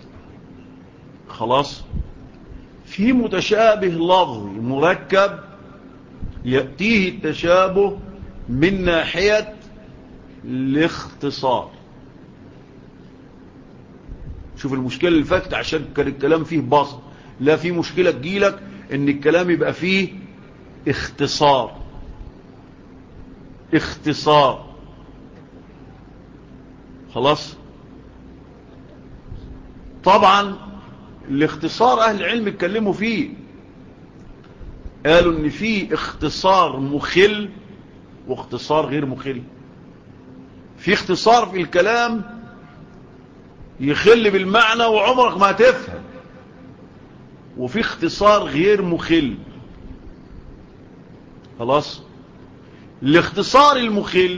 خلاص في متشابه لفظي مركب يأتيه التشابه من ناحية الاختصار شوف المشكلة اللي فاتت عشان كان الكلام فيه بسط لا في مشكلة تجيلك ان الكلام يبقى فيه اختصار اختصار خلاص طبعا الاختصار اهل العلم اتكلموا فيه قالوا ان في اختصار مخل واختصار غير مخل في اختصار في الكلام يخل بالمعنى وعمرك ما هتفهم وفي اختصار غير مخل خلاص الاختصار المخل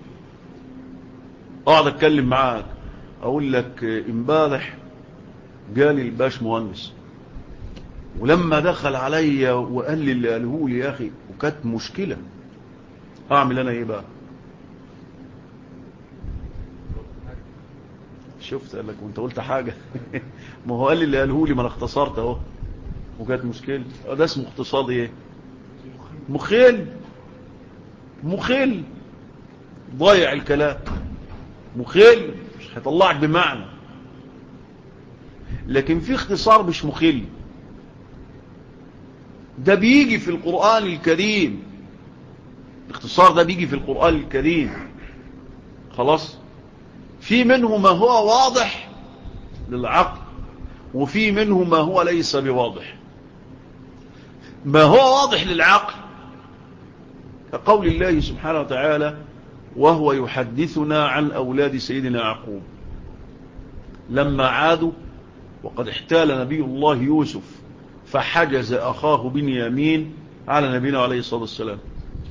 اقعد اتكلم معاك اقول لك امبارح جالي الباش مهندس ولما دخل عليا وقال لي اللي قاله لي يا أخي وكانت مشكلة أعمل أنا إيه بقى شفت قال لك وانت قلت حاجة ما هو قال لي اللي قاله لي ما انا اختصرت اهو وكانت مشكلة ده اسمه اقتصاد ايه مخيل مخيل ضايع الكلام مخيل مش هيطلعك بمعنى لكن في اختصار مش مخيل ده بيجي في القرآن الكريم الاختصار ده بيجي في القرآن الكريم خلاص في منه ما هو واضح للعقل وفي منه ما هو ليس بواضح ما هو واضح للعقل كقول الله سبحانه وتعالى وهو يحدثنا عن أولاد سيدنا يعقوب لما عادوا وقد احتال نبي الله يوسف فحجز أخاه بنيامين على نبينا عليه الصلاة والسلام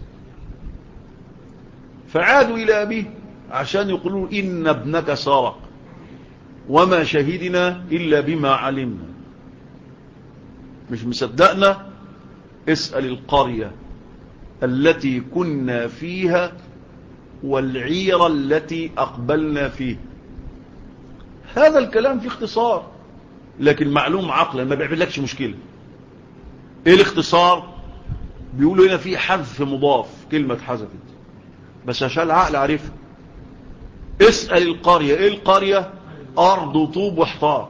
فعادوا إلى أبيه عشان يقولون إن ابنك سرق وما شهدنا إلا بما علمنا مش مصدقنا اسأل القرية التي كنا فيها والعيرة التي أقبلنا فيه هذا الكلام في اختصار لكن معلوم عقلا ما بيعمل لكش مشكلة ايه الاختصار بيقولوا هنا في حذف مضاف كلمة حذفت بس عشان العقل عارفها اسأل القرية ايه القرية ارض طوب وحطار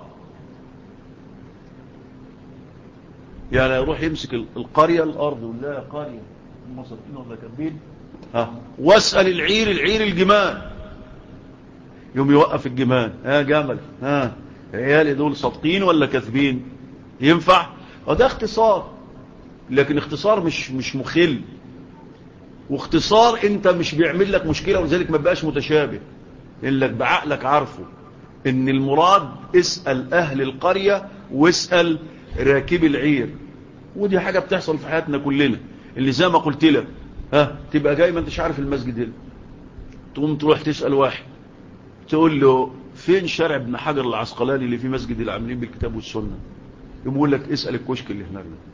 يعني يروح يمسك القرية الارض ولا يا قرية هم صدقين ولا كاتبين ها واسأل العير العير الجمال يوم يوقف الجمال ها جمل ها عيالي دول صادقين ولا كاذبين ينفع وده اختصار لكن اختصار مش مش مخل واختصار انت مش بيعمل لك مشكلة ولذلك ما بقاش متشابه انك بعقلك عارفه ان المراد اسأل اهل القرية واسأل راكب العير ودي حاجة بتحصل في حياتنا كلنا اللي زي ما قلت لك ها تبقى جاي ما انتش عارف المسجد هنا تقوم تروح تسأل واحد تقول له فين شارع ابن حجر العسقلاني اللي في مسجد العاملين بالكتاب والسنة يقول لك اسأل الكشك اللي هناك ده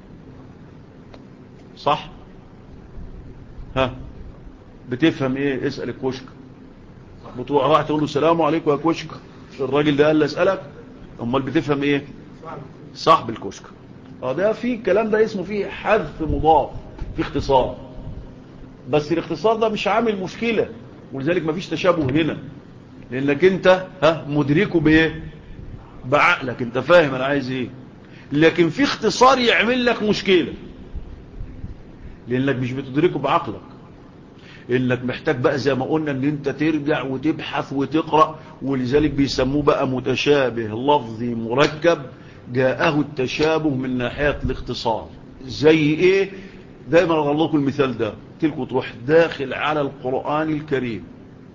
صح ها بتفهم ايه اسأل الكشك بتروح راح تقول له السلام عليكم يا كشك الراجل ده قال لي اسألك امال بتفهم ايه صاحب الكشك اه ده في الكلام ده اسمه فيه حذف مضاف في اختصار بس الاختصار ده مش عامل مشكلة ولذلك مفيش تشابه هنا لانك انت ها مدركه بايه بعقلك انت فاهم انا عايز ايه لكن في اختصار يعمل لك مشكلة لانك مش بتدركه بعقلك انك محتاج بقى زي ما قلنا ان انت ترجع وتبحث وتقرأ ولذلك بيسموه بقى متشابه لفظي مركب جاءه التشابه من ناحية الاختصار زي ايه دايما اغلق لكم المثال ده تلك تروح داخل على القرآن الكريم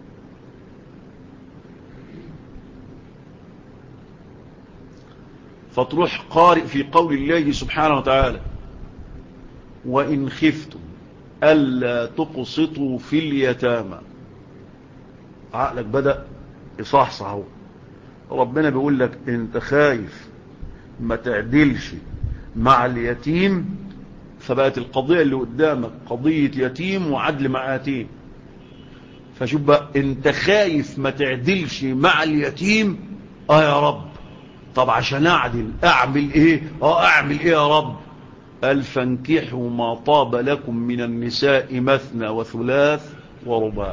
فتروح قارئ في قول الله سبحانه وتعالى وإن خفتم ألا تقسطوا في اليتامى عقلك بدأ يصحصحه ربنا بيقول لك انت خايف ما تعدلش مع اليتيم فبقت القضية اللي قدامك قضية يتيم وعدل مع يتيم فشوف بقى انت خايف ما تعدلش مع اليتيم اه يا رب طب عشان اعدل اعمل ايه اه اعمل ايه يا رب قال فانكحوا ما طاب لكم من النساء مثنى وثلاث ورباع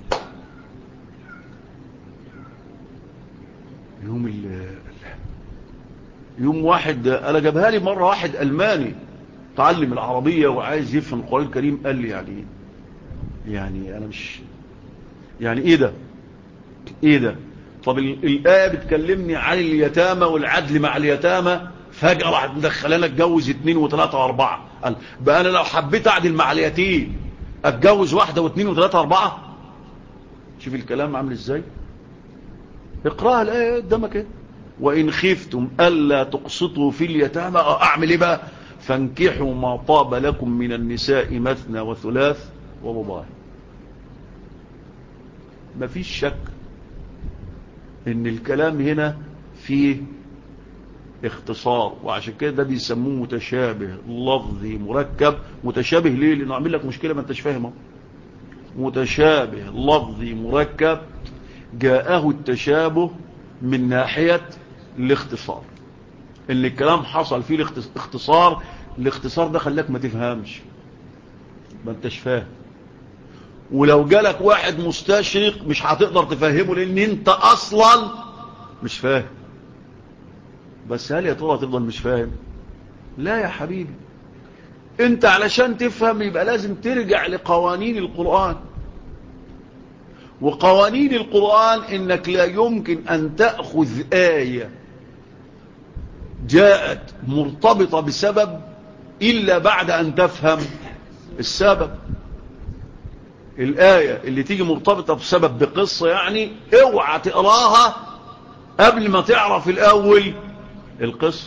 يوم ال يوم واحد انا جابها لي مره واحد الماني تعلم العربيه وعايز يفهم القران الكريم قال لي يعني يعني انا مش يعني ايه ده ايه ده طب الايه بتكلمني عن اليتامى والعدل مع اليتامى فجأة راحت مدخلانا اتجوز اتنين وتلاتة واربعة قال بقى انا لو حبيت اعدل مع اليتيم اتجوز واحدة واتنين وتلاتة واربعة شوف الكلام عامل ازاي اقرأها الآية قدامك ايه وإن خفتم ألا تقسطوا في اليتامى أعمل إيه بقى فانكحوا ما طاب لكم من النساء مثنى وثلاث ورباع مفيش شك ان الكلام هنا فيه اختصار وعشان كده ده بيسموه متشابه لفظي مركب متشابه ليه لانه عامل لك مشكله ما انتش فاهمه متشابه لفظي مركب جاءه التشابه من ناحيه الاختصار ان الكلام حصل فيه الاختصار الاختصار ده خلاك ما تفهمش ما انتش فاهم ولو جالك واحد مستشرق مش هتقدر تفهمه لان انت اصلا مش فاهم بس هل يا ترى تفضل مش فاهم لا يا حبيبي انت علشان تفهم يبقى لازم ترجع لقوانين القرآن وقوانين القرآن انك لا يمكن ان تأخذ آية جاءت مرتبطة بسبب إلا بعد أن تفهم السبب الآية اللي تيجي مرتبطة بسبب بقصة يعني اوعى تقراها قبل ما تعرف الأول القصة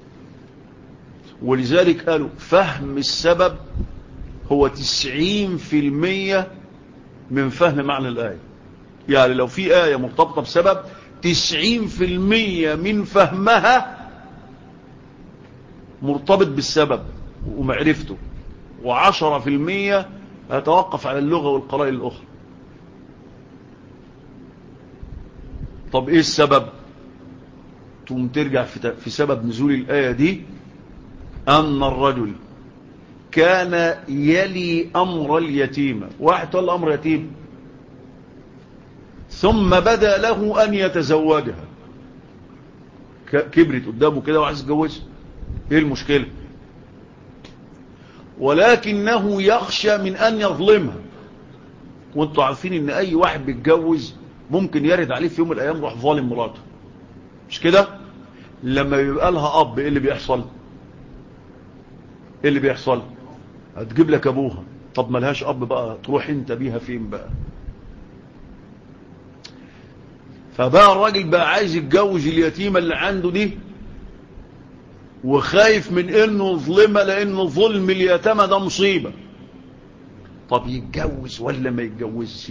ولذلك قالوا فهم السبب هو تسعين في المية من فهم معنى الآية يعني لو في آية مرتبطة بسبب تسعين في المية من فهمها مرتبط بالسبب ومعرفته وعشرة في المية أتوقف على اللغة والقرائن الأخرى طب إيه السبب ثم ترجع في سبب نزول الآية دي أن الرجل كان يلي أمر اليتيمة واحد تقول أمر يتيم ثم بدأ له أن يتزوجها كبرت قدامه كده وعايز يتجوزها ايه المشكلة ولكنه يخشى من ان يظلمها وانتوا عارفين ان اي واحد بيتجوز ممكن يرد عليه في يوم من الايام روح ظالم مراته مش كده لما يبقى لها اب ايه اللي بيحصل ايه اللي بيحصل هتجيب لك ابوها طب ملهاش اب بقى تروح انت بيها فين بقى فبقى الراجل بقى عايز يتجوز اليتيمة اللي عنده دي وخايف من انه يظلمها لانه ظلم اليتامى ده مصيبة طب يتجوز ولا ما يتجوزش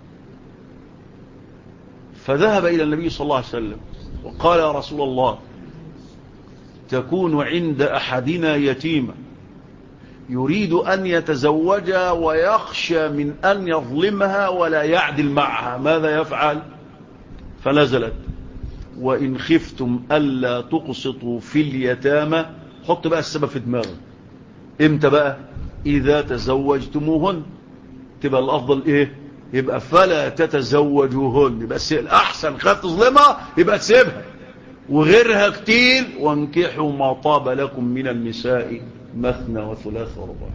فذهب الى النبي صلى الله عليه وسلم وقال يا رسول الله تكون عند احدنا يتيمة يريد ان يتزوجها ويخشى من ان يظلمها ولا يعدل معها ماذا يفعل فنزلت وإن خفتم ألا تقسطوا في اليتامى حط بقى السبب في دماغك امتى بقى إذا تزوجتموهن تبقى الأفضل إيه يبقى فلا تتزوجوهن يبقى الأحسن خاف تظلمها يبقى تسيبها وغيرها كتير وانكحوا ما طاب لكم من النساء مثنى وثلاث ورباع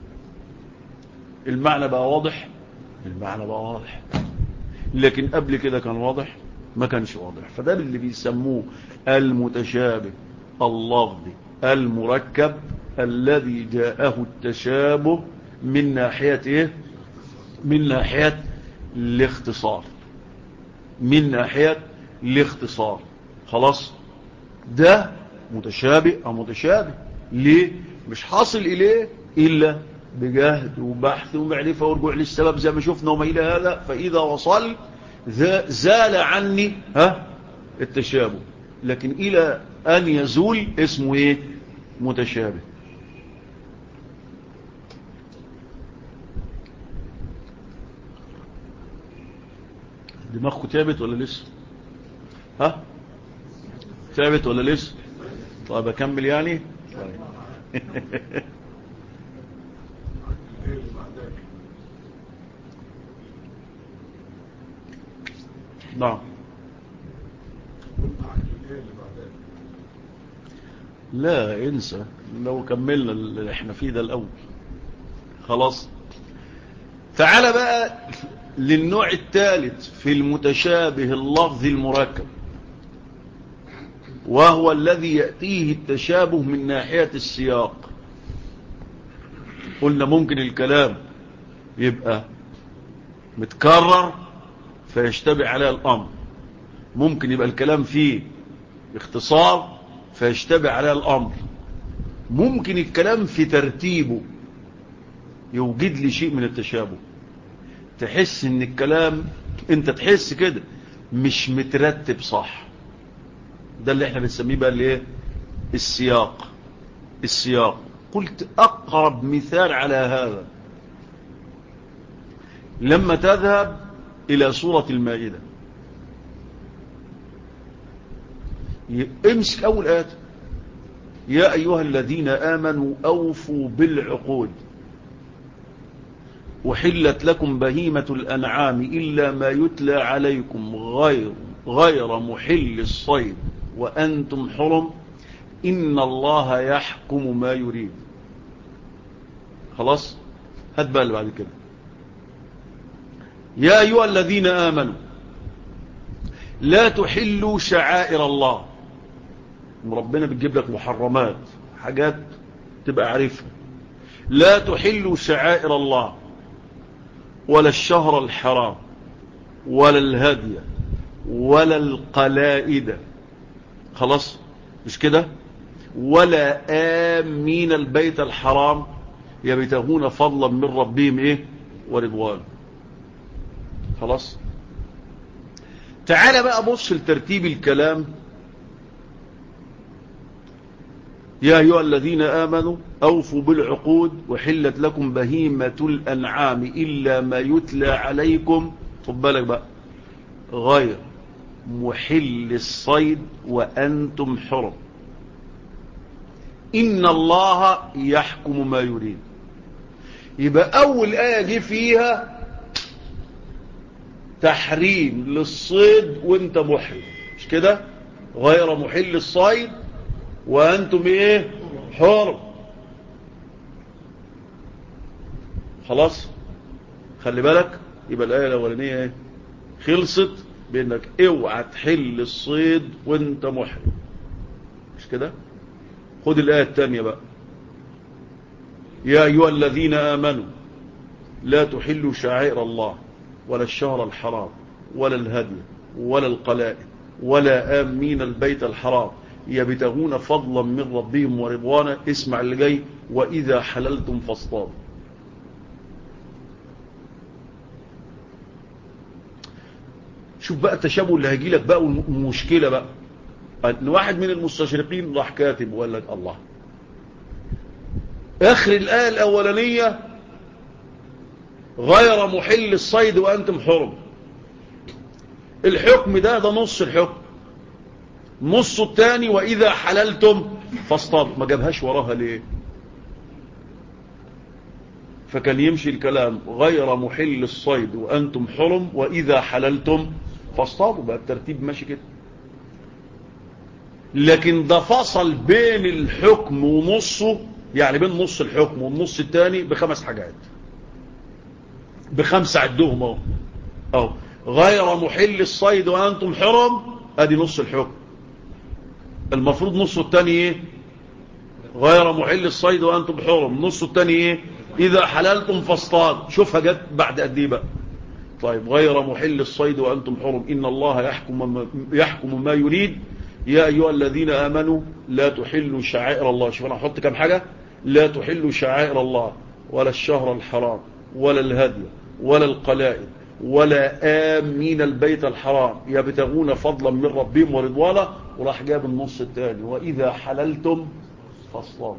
المعنى بقى واضح المعنى بقى واضح لكن قبل كده كان واضح ما كانش واضح فده اللي بيسموه المتشابه اللفظي المركب الذي جاءه التشابه من ناحية ايه من ناحية الاختصار من ناحية الاختصار خلاص ده متشابه او متشابه ليه مش حاصل اليه الا بجهد وبحث ومعرفة ورجوع للسبب زي ما شفنا وما الى هذا فاذا وصل زال عني ها التشابه لكن إلى أن يزول اسمه إيه متشابه دماغكم تعبت ولا لسه ها تعبت ولا لسه طيب أكمل يعني نعم لا انسى لو كملنا اللي احنا فيه ده الاول خلاص تعال بقى للنوع الثالث في المتشابه اللفظي المركب وهو الذي يأتيه التشابه من ناحية السياق قلنا ممكن الكلام يبقى متكرر فيشتبه عليه الأمر ممكن يبقى الكلام فيه اختصار فيشتبه عليه الأمر ممكن الكلام في ترتيبه يوجد لي شيء من التشابه تحس ان الكلام انت تحس كده مش مترتب صح ده اللي احنا بنسميه بقى الايه السياق السياق قلت أقرب مثال على هذا لما تذهب إلى سورة المائدة امسك أول آية يا أيها الذين آمنوا أوفوا بالعقود وحلت لكم بهيمة الأنعام إلا ما يتلى عليكم غير غير محل الصيد وأنتم حرم إن الله يحكم ما يريد خلاص هات بقى اللي بعد كده يا أيها الذين آمنوا لا تحلوا شعائر الله ربنا بتجيب لك محرمات حاجات تبقى عارفها لا تحلوا شعائر الله ولا الشهر الحرام ولا الهدي ولا القلائد خلاص مش كده ولا آمين البيت الحرام يبتغون فضلا من ربهم ايه ورضوان خلاص تعال بقى بص لترتيب الكلام يا أيها الذين آمنوا أوفوا بالعقود وحلت لكم بهيمة الأنعام إلا ما يتلى عليكم خد بالك بقى غير محل الصيد وأنتم حرم إن الله يحكم ما يريد يبقى أول آية دي فيها تحريم للصيد وانت محرم مش كده غير محل الصيد وانتم ايه حرم خلاص خلي بالك يبقى الآية الأولانية ايه خلصت بانك اوعى تحل الصيد وانت محرم مش كده خد الآية الثانية بقى يا أيها الذين آمنوا لا تحلوا شعائر الله ولا الشهر الحرام ولا الهدي ولا القلائد ولا آمين البيت الحرام يبتغون فضلا من ربهم ورضوانا اسمع اللي جاي وإذا حللتم فاصطادوا شوف بقى التشابه اللي هيجي لك بقى والمشكلة بقى ان واحد من المستشرقين راح كاتب وقال لك الله اخر الآية الأولانية غير محل الصيد وأنتم حرم الحكم ده ده نص الحكم نص الثاني وإذا حللتم فاصطادوا ما جابهاش وراها ليه فكان يمشي الكلام غير محل الصيد وأنتم حرم وإذا حللتم فاصطادوا بقى الترتيب ماشي كده لكن ده فصل بين الحكم ونصه يعني بين نص الحكم والنص الثاني بخمس حاجات بخمسة عدهم اهو اهو غير محل الصيد وأنتم حرم ادي نص الحكم المفروض نصه الثاني ايه غير محل الصيد وأنتم حرم نصه الثاني ايه إذا حللتم فاصطاد شوفها جت بعد قد ايه بقى طيب غير محل الصيد وأنتم حرم إن الله يحكم ما, يحكم ما يريد يا أيها الذين آمنوا لا تحلوا شعائر الله شوف أنا أحط كم حاجة لا تحلوا شعائر الله ولا الشهر الحرام ولا الهدي ولا القلائد ولا آمين البيت الحرام يبتغون فضلا من ربهم ورضوانا وراح جاب النص الثاني وإذا حللتم فاصطادوا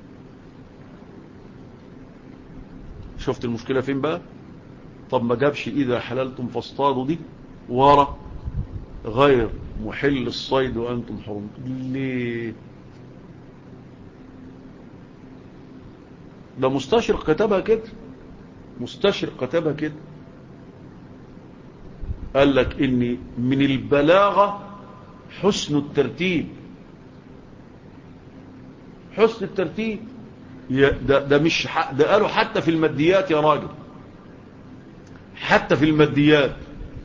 شفت المشكلة فين بقى طب ما جابش إذا حللتم فاصطادوا دي ورا غير محل الصيد وأنتم حرم ليه ده مستشرق كتبها كده مستشرق كتبها كده قال لك ان من البلاغة حسن الترتيب حسن الترتيب ده, ده مش ده قالوا حتى في الماديات يا راجل حتى في الماديات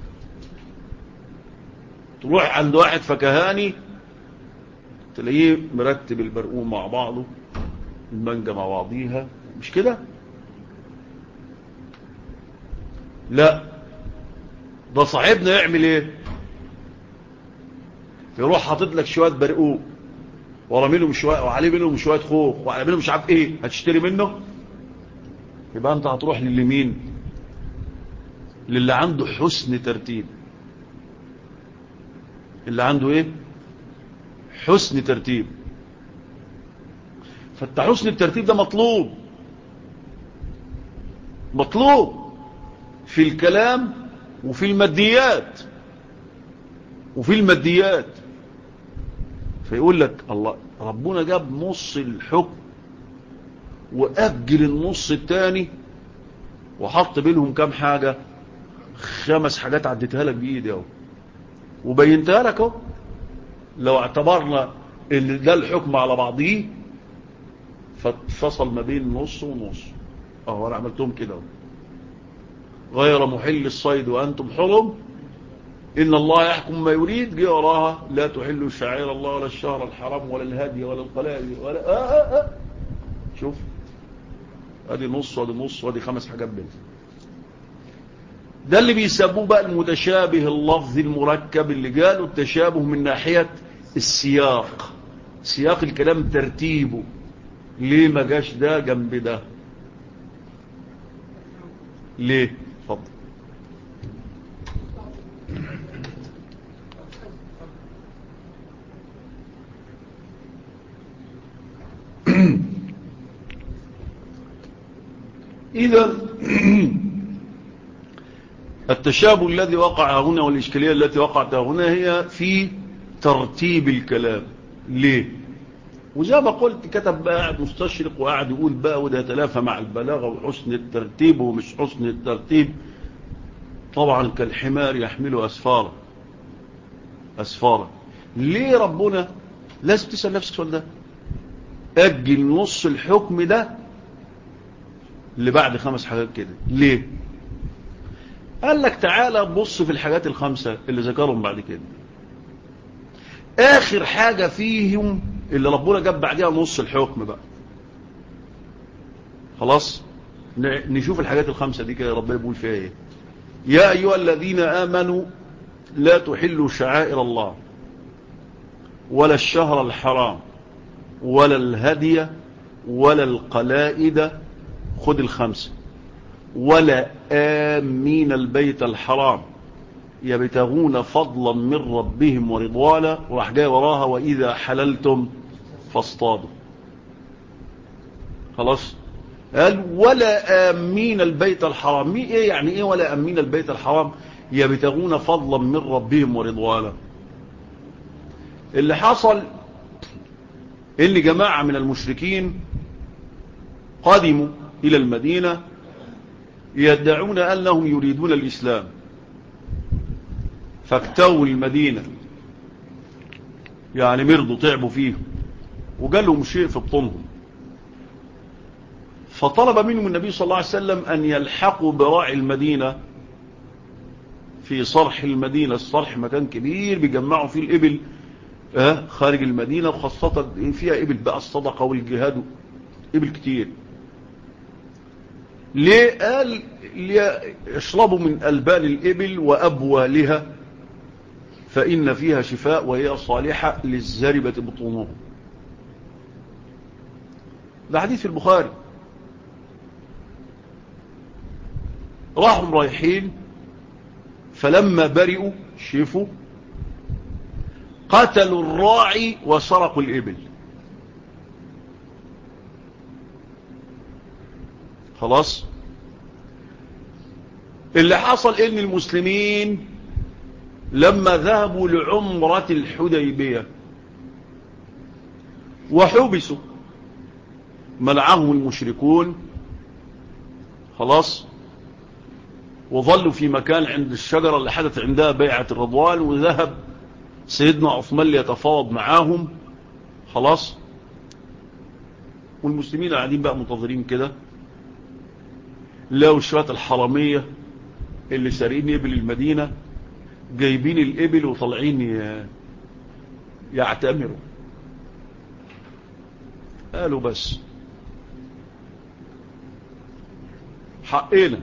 تروح عند واحد فكهاني تلاقيه مرتب البرقوم مع بعضه المانجا مع بعضيها مش كده لا ده صاحبنا يعمل ايه يروح حاطط لك شويه برقوق ورا منهم شويه وعليه منهم شويه خوخ وعلى منهم مش عارف ايه هتشتري منه يبقى انت هتروح للمين للي عنده حسن ترتيب اللي عنده ايه حسن ترتيب فانت حسن الترتيب ده مطلوب مطلوب في الكلام وفي الماديات وفي الماديات فيقول لك الله ربنا جاب نص الحكم وأجل النص الثاني وحط بينهم كام حاجة خمس حاجات عديتها لك بإيدي اهو وبينتها لك اهو لو اعتبرنا ان ده الحكم على بعضيه فاتفصل ما بين نص ونص اهو انا عملتهم كده اهو غير محل الصيد وانتم حرم ان الله يحكم ما يريد جه وراها لا تحلوا شعائر الله ولا الشهر الحرام ولا الهدي ولا القلائد ولا آه آه آه. شوف ادي نص وادي نص وادي خمس حاجات بينهم ده اللي بيسموه بقى المتشابه اللفظي المركب اللي قالوا التشابه من ناحية السياق سياق الكلام ترتيبه ليه ما جاش ده جنب ده ليه اتفضل إذا التشابه الذي وقع هنا والإشكالية التي وقعت هنا هي في ترتيب الكلام ليه وزي ما قلت كتب بقى قاعد مستشرق وقاعد يقول بقى وده يتلافى مع البلاغة وحسن الترتيب ومش حسن الترتيب طبعا كالحمار يحمل أسفارا أسفارا ليه ربنا لازم تسأل نفسك السؤال ده أجل نص الحكم ده اللي بعد خمس حاجات كده ليه قال لك تعالى بص في الحاجات الخمسة اللي ذكرهم بعد كده آخر حاجة فيهم اللي ربنا جاب بعدها نص الحكم بقى خلاص نشوف الحاجات الخمسة دي كده ربنا بيقول فيها ايه يا أيها الذين آمنوا لا تحلوا شعائر الله ولا الشهر الحرام ولا الهدي ولا القلائد خد الخمسة ولا آمين البيت الحرام يبتغون فضلا من ربهم ورضوانا وراح جاي وراها وإذا حللتم فاصطادوا خلاص قال ولا آمين البيت الحرام مي ايه يعني ايه ولا آمين البيت الحرام يبتغون فضلا من ربهم ورضوانا اللي حصل ان جماعة من المشركين قدموا إلى المدينة يدعون أنهم يريدون الإسلام فاكتووا المدينة يعني مرضوا تعبوا فيهم وقال لهم شيء في بطنهم فطلب منهم النبي صلى الله عليه وسلم أن يلحقوا براعي المدينة في صرح المدينة الصرح مكان كبير بيجمعوا فيه الإبل آه خارج المدينة وخاصة فيها إبل بقى الصدقة والجهاد إبل كتير ليه قال يشربوا من ألبان الإبل وأبوالها فإن فيها شفاء وهي صالحة للزربة بطونهم ده حديث في البخاري راحوا رايحين فلما برئوا شفوا قتلوا الراعي وسرقوا الإبل خلاص اللي حصل ان المسلمين لما ذهبوا لعمرة الحديبية وحبسوا منعهم المشركون خلاص وظلوا في مكان عند الشجرة اللي حدث عندها بيعة الرضوان وذهب سيدنا عثمان ليتفاوض معاهم خلاص والمسلمين قاعدين بقى منتظرين كده لو شوية الحرامية اللي سارقين إبل المدينة جايبين الإبل وطالعين يعتمروا قالوا بس حقنا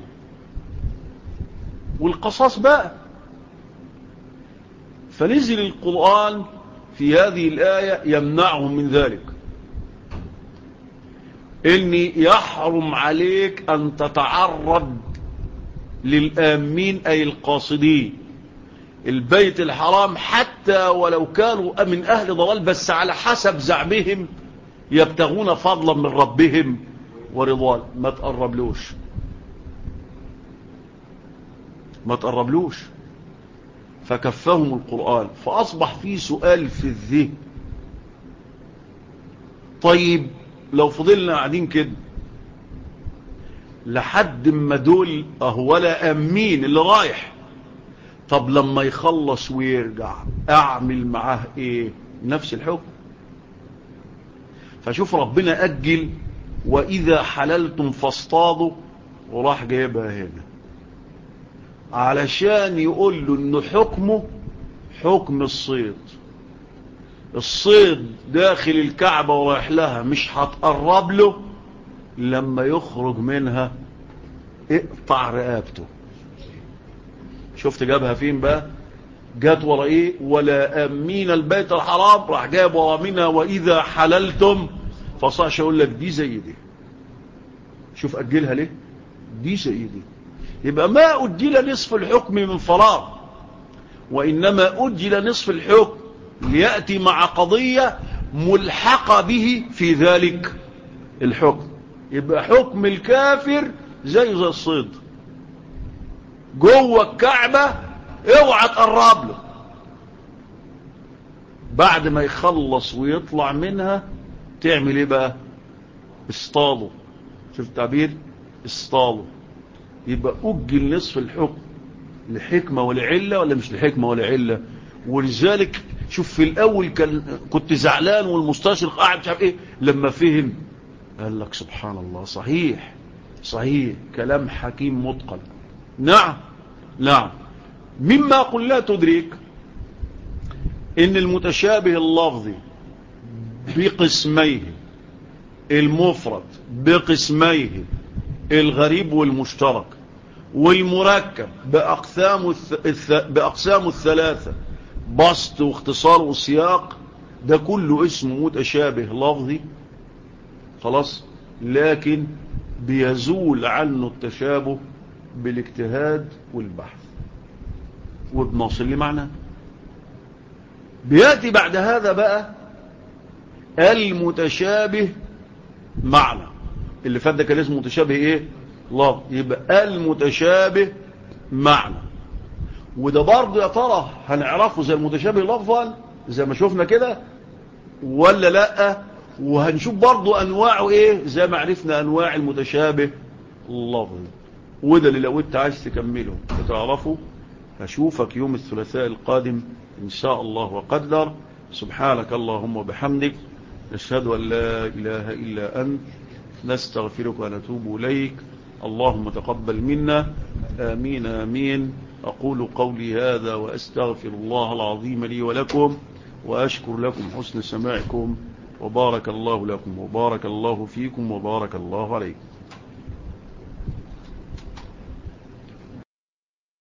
والقصاص بقى فنزل القرآن في هذه الآية يمنعهم من ذلك إني يحرم عليك أن تتعرض للآمين أي القاصدين البيت الحرام حتى ولو كانوا من أهل ضلال بس على حسب زعمهم يبتغون فضلا من ربهم ورضوان ما تقربلوش ما تقربلوش فكفهم القرآن فأصبح في سؤال في الذهن طيب لو فضلنا قاعدين كده لحد ما دول ولا أمين اللي رايح طب لما يخلص ويرجع أعمل معاه إيه نفس الحكم فشوف ربنا أجل وإذا حللتم فاصطادوا وراح جايبها هنا علشان يقول له انه حكمه حكم الصيد الصيد داخل الكعبة ورايح لها مش هتقرب له لما يخرج منها اقطع رقابته شفت جابها فين بقى جات ورا ايه ولا امين البيت الحرام راح جاب ورا منها واذا حللتم فصاش اقول لك دي زي دي شوف اجلها ليه دي زي دي يبقى ما أجل نصف الحكم من فراغ وإنما أجل نصف الحكم ليأتي مع قضية ملحقة به في ذلك الحكم يبقى حكم الكافر زي زي الصيد جوه الكعبة اوعى تقرب له بعد ما يخلص ويطلع منها تعمل ايه بقى اصطاده شوف التعبير اصطاده يبقى أجل نصف الحكم لحكمة ولعلة ولا مش لحكمة ولا علة ولذلك شوف في الأول كان كنت زعلان والمستشرق قاعد مش عارف إيه لما فهم قال لك سبحان الله صحيح صحيح كلام حكيم متقن نعم نعم مما قل لا تدرك ان المتشابه اللفظي بقسميه المفرد بقسميه الغريب والمشترك والمركب بأقسام, الث... بأقسام الثلاثة بسط واختصار وسياق ده كله اسمه متشابه لفظي خلاص لكن بيزول عنه التشابه بالاجتهاد والبحث وبنصل لمعنى بيأتي بعد هذا بقى المتشابه معنى اللي فات ده كان اسمه متشابه ايه لفظ يبقى المتشابه معنى وده برضه يا ترى هنعرفه زي المتشابه لفظا زي ما شفنا كده ولا لا وهنشوف برضه انواعه ايه زي ما عرفنا انواع المتشابه لفظ وده اللي لو انت عايز تكمله وتعرفه هشوفك يوم الثلاثاء القادم ان شاء الله وقدر سبحانك اللهم وبحمدك نشهد ان لا اله الا انت نستغفرك ونتوب إليك اللهم تقبل منا آمين آمين أقول قولي هذا وأستغفر الله العظيم لي ولكم وأشكر لكم حسن سماعكم وبارك الله لكم وبارك الله فيكم وبارك الله عليكم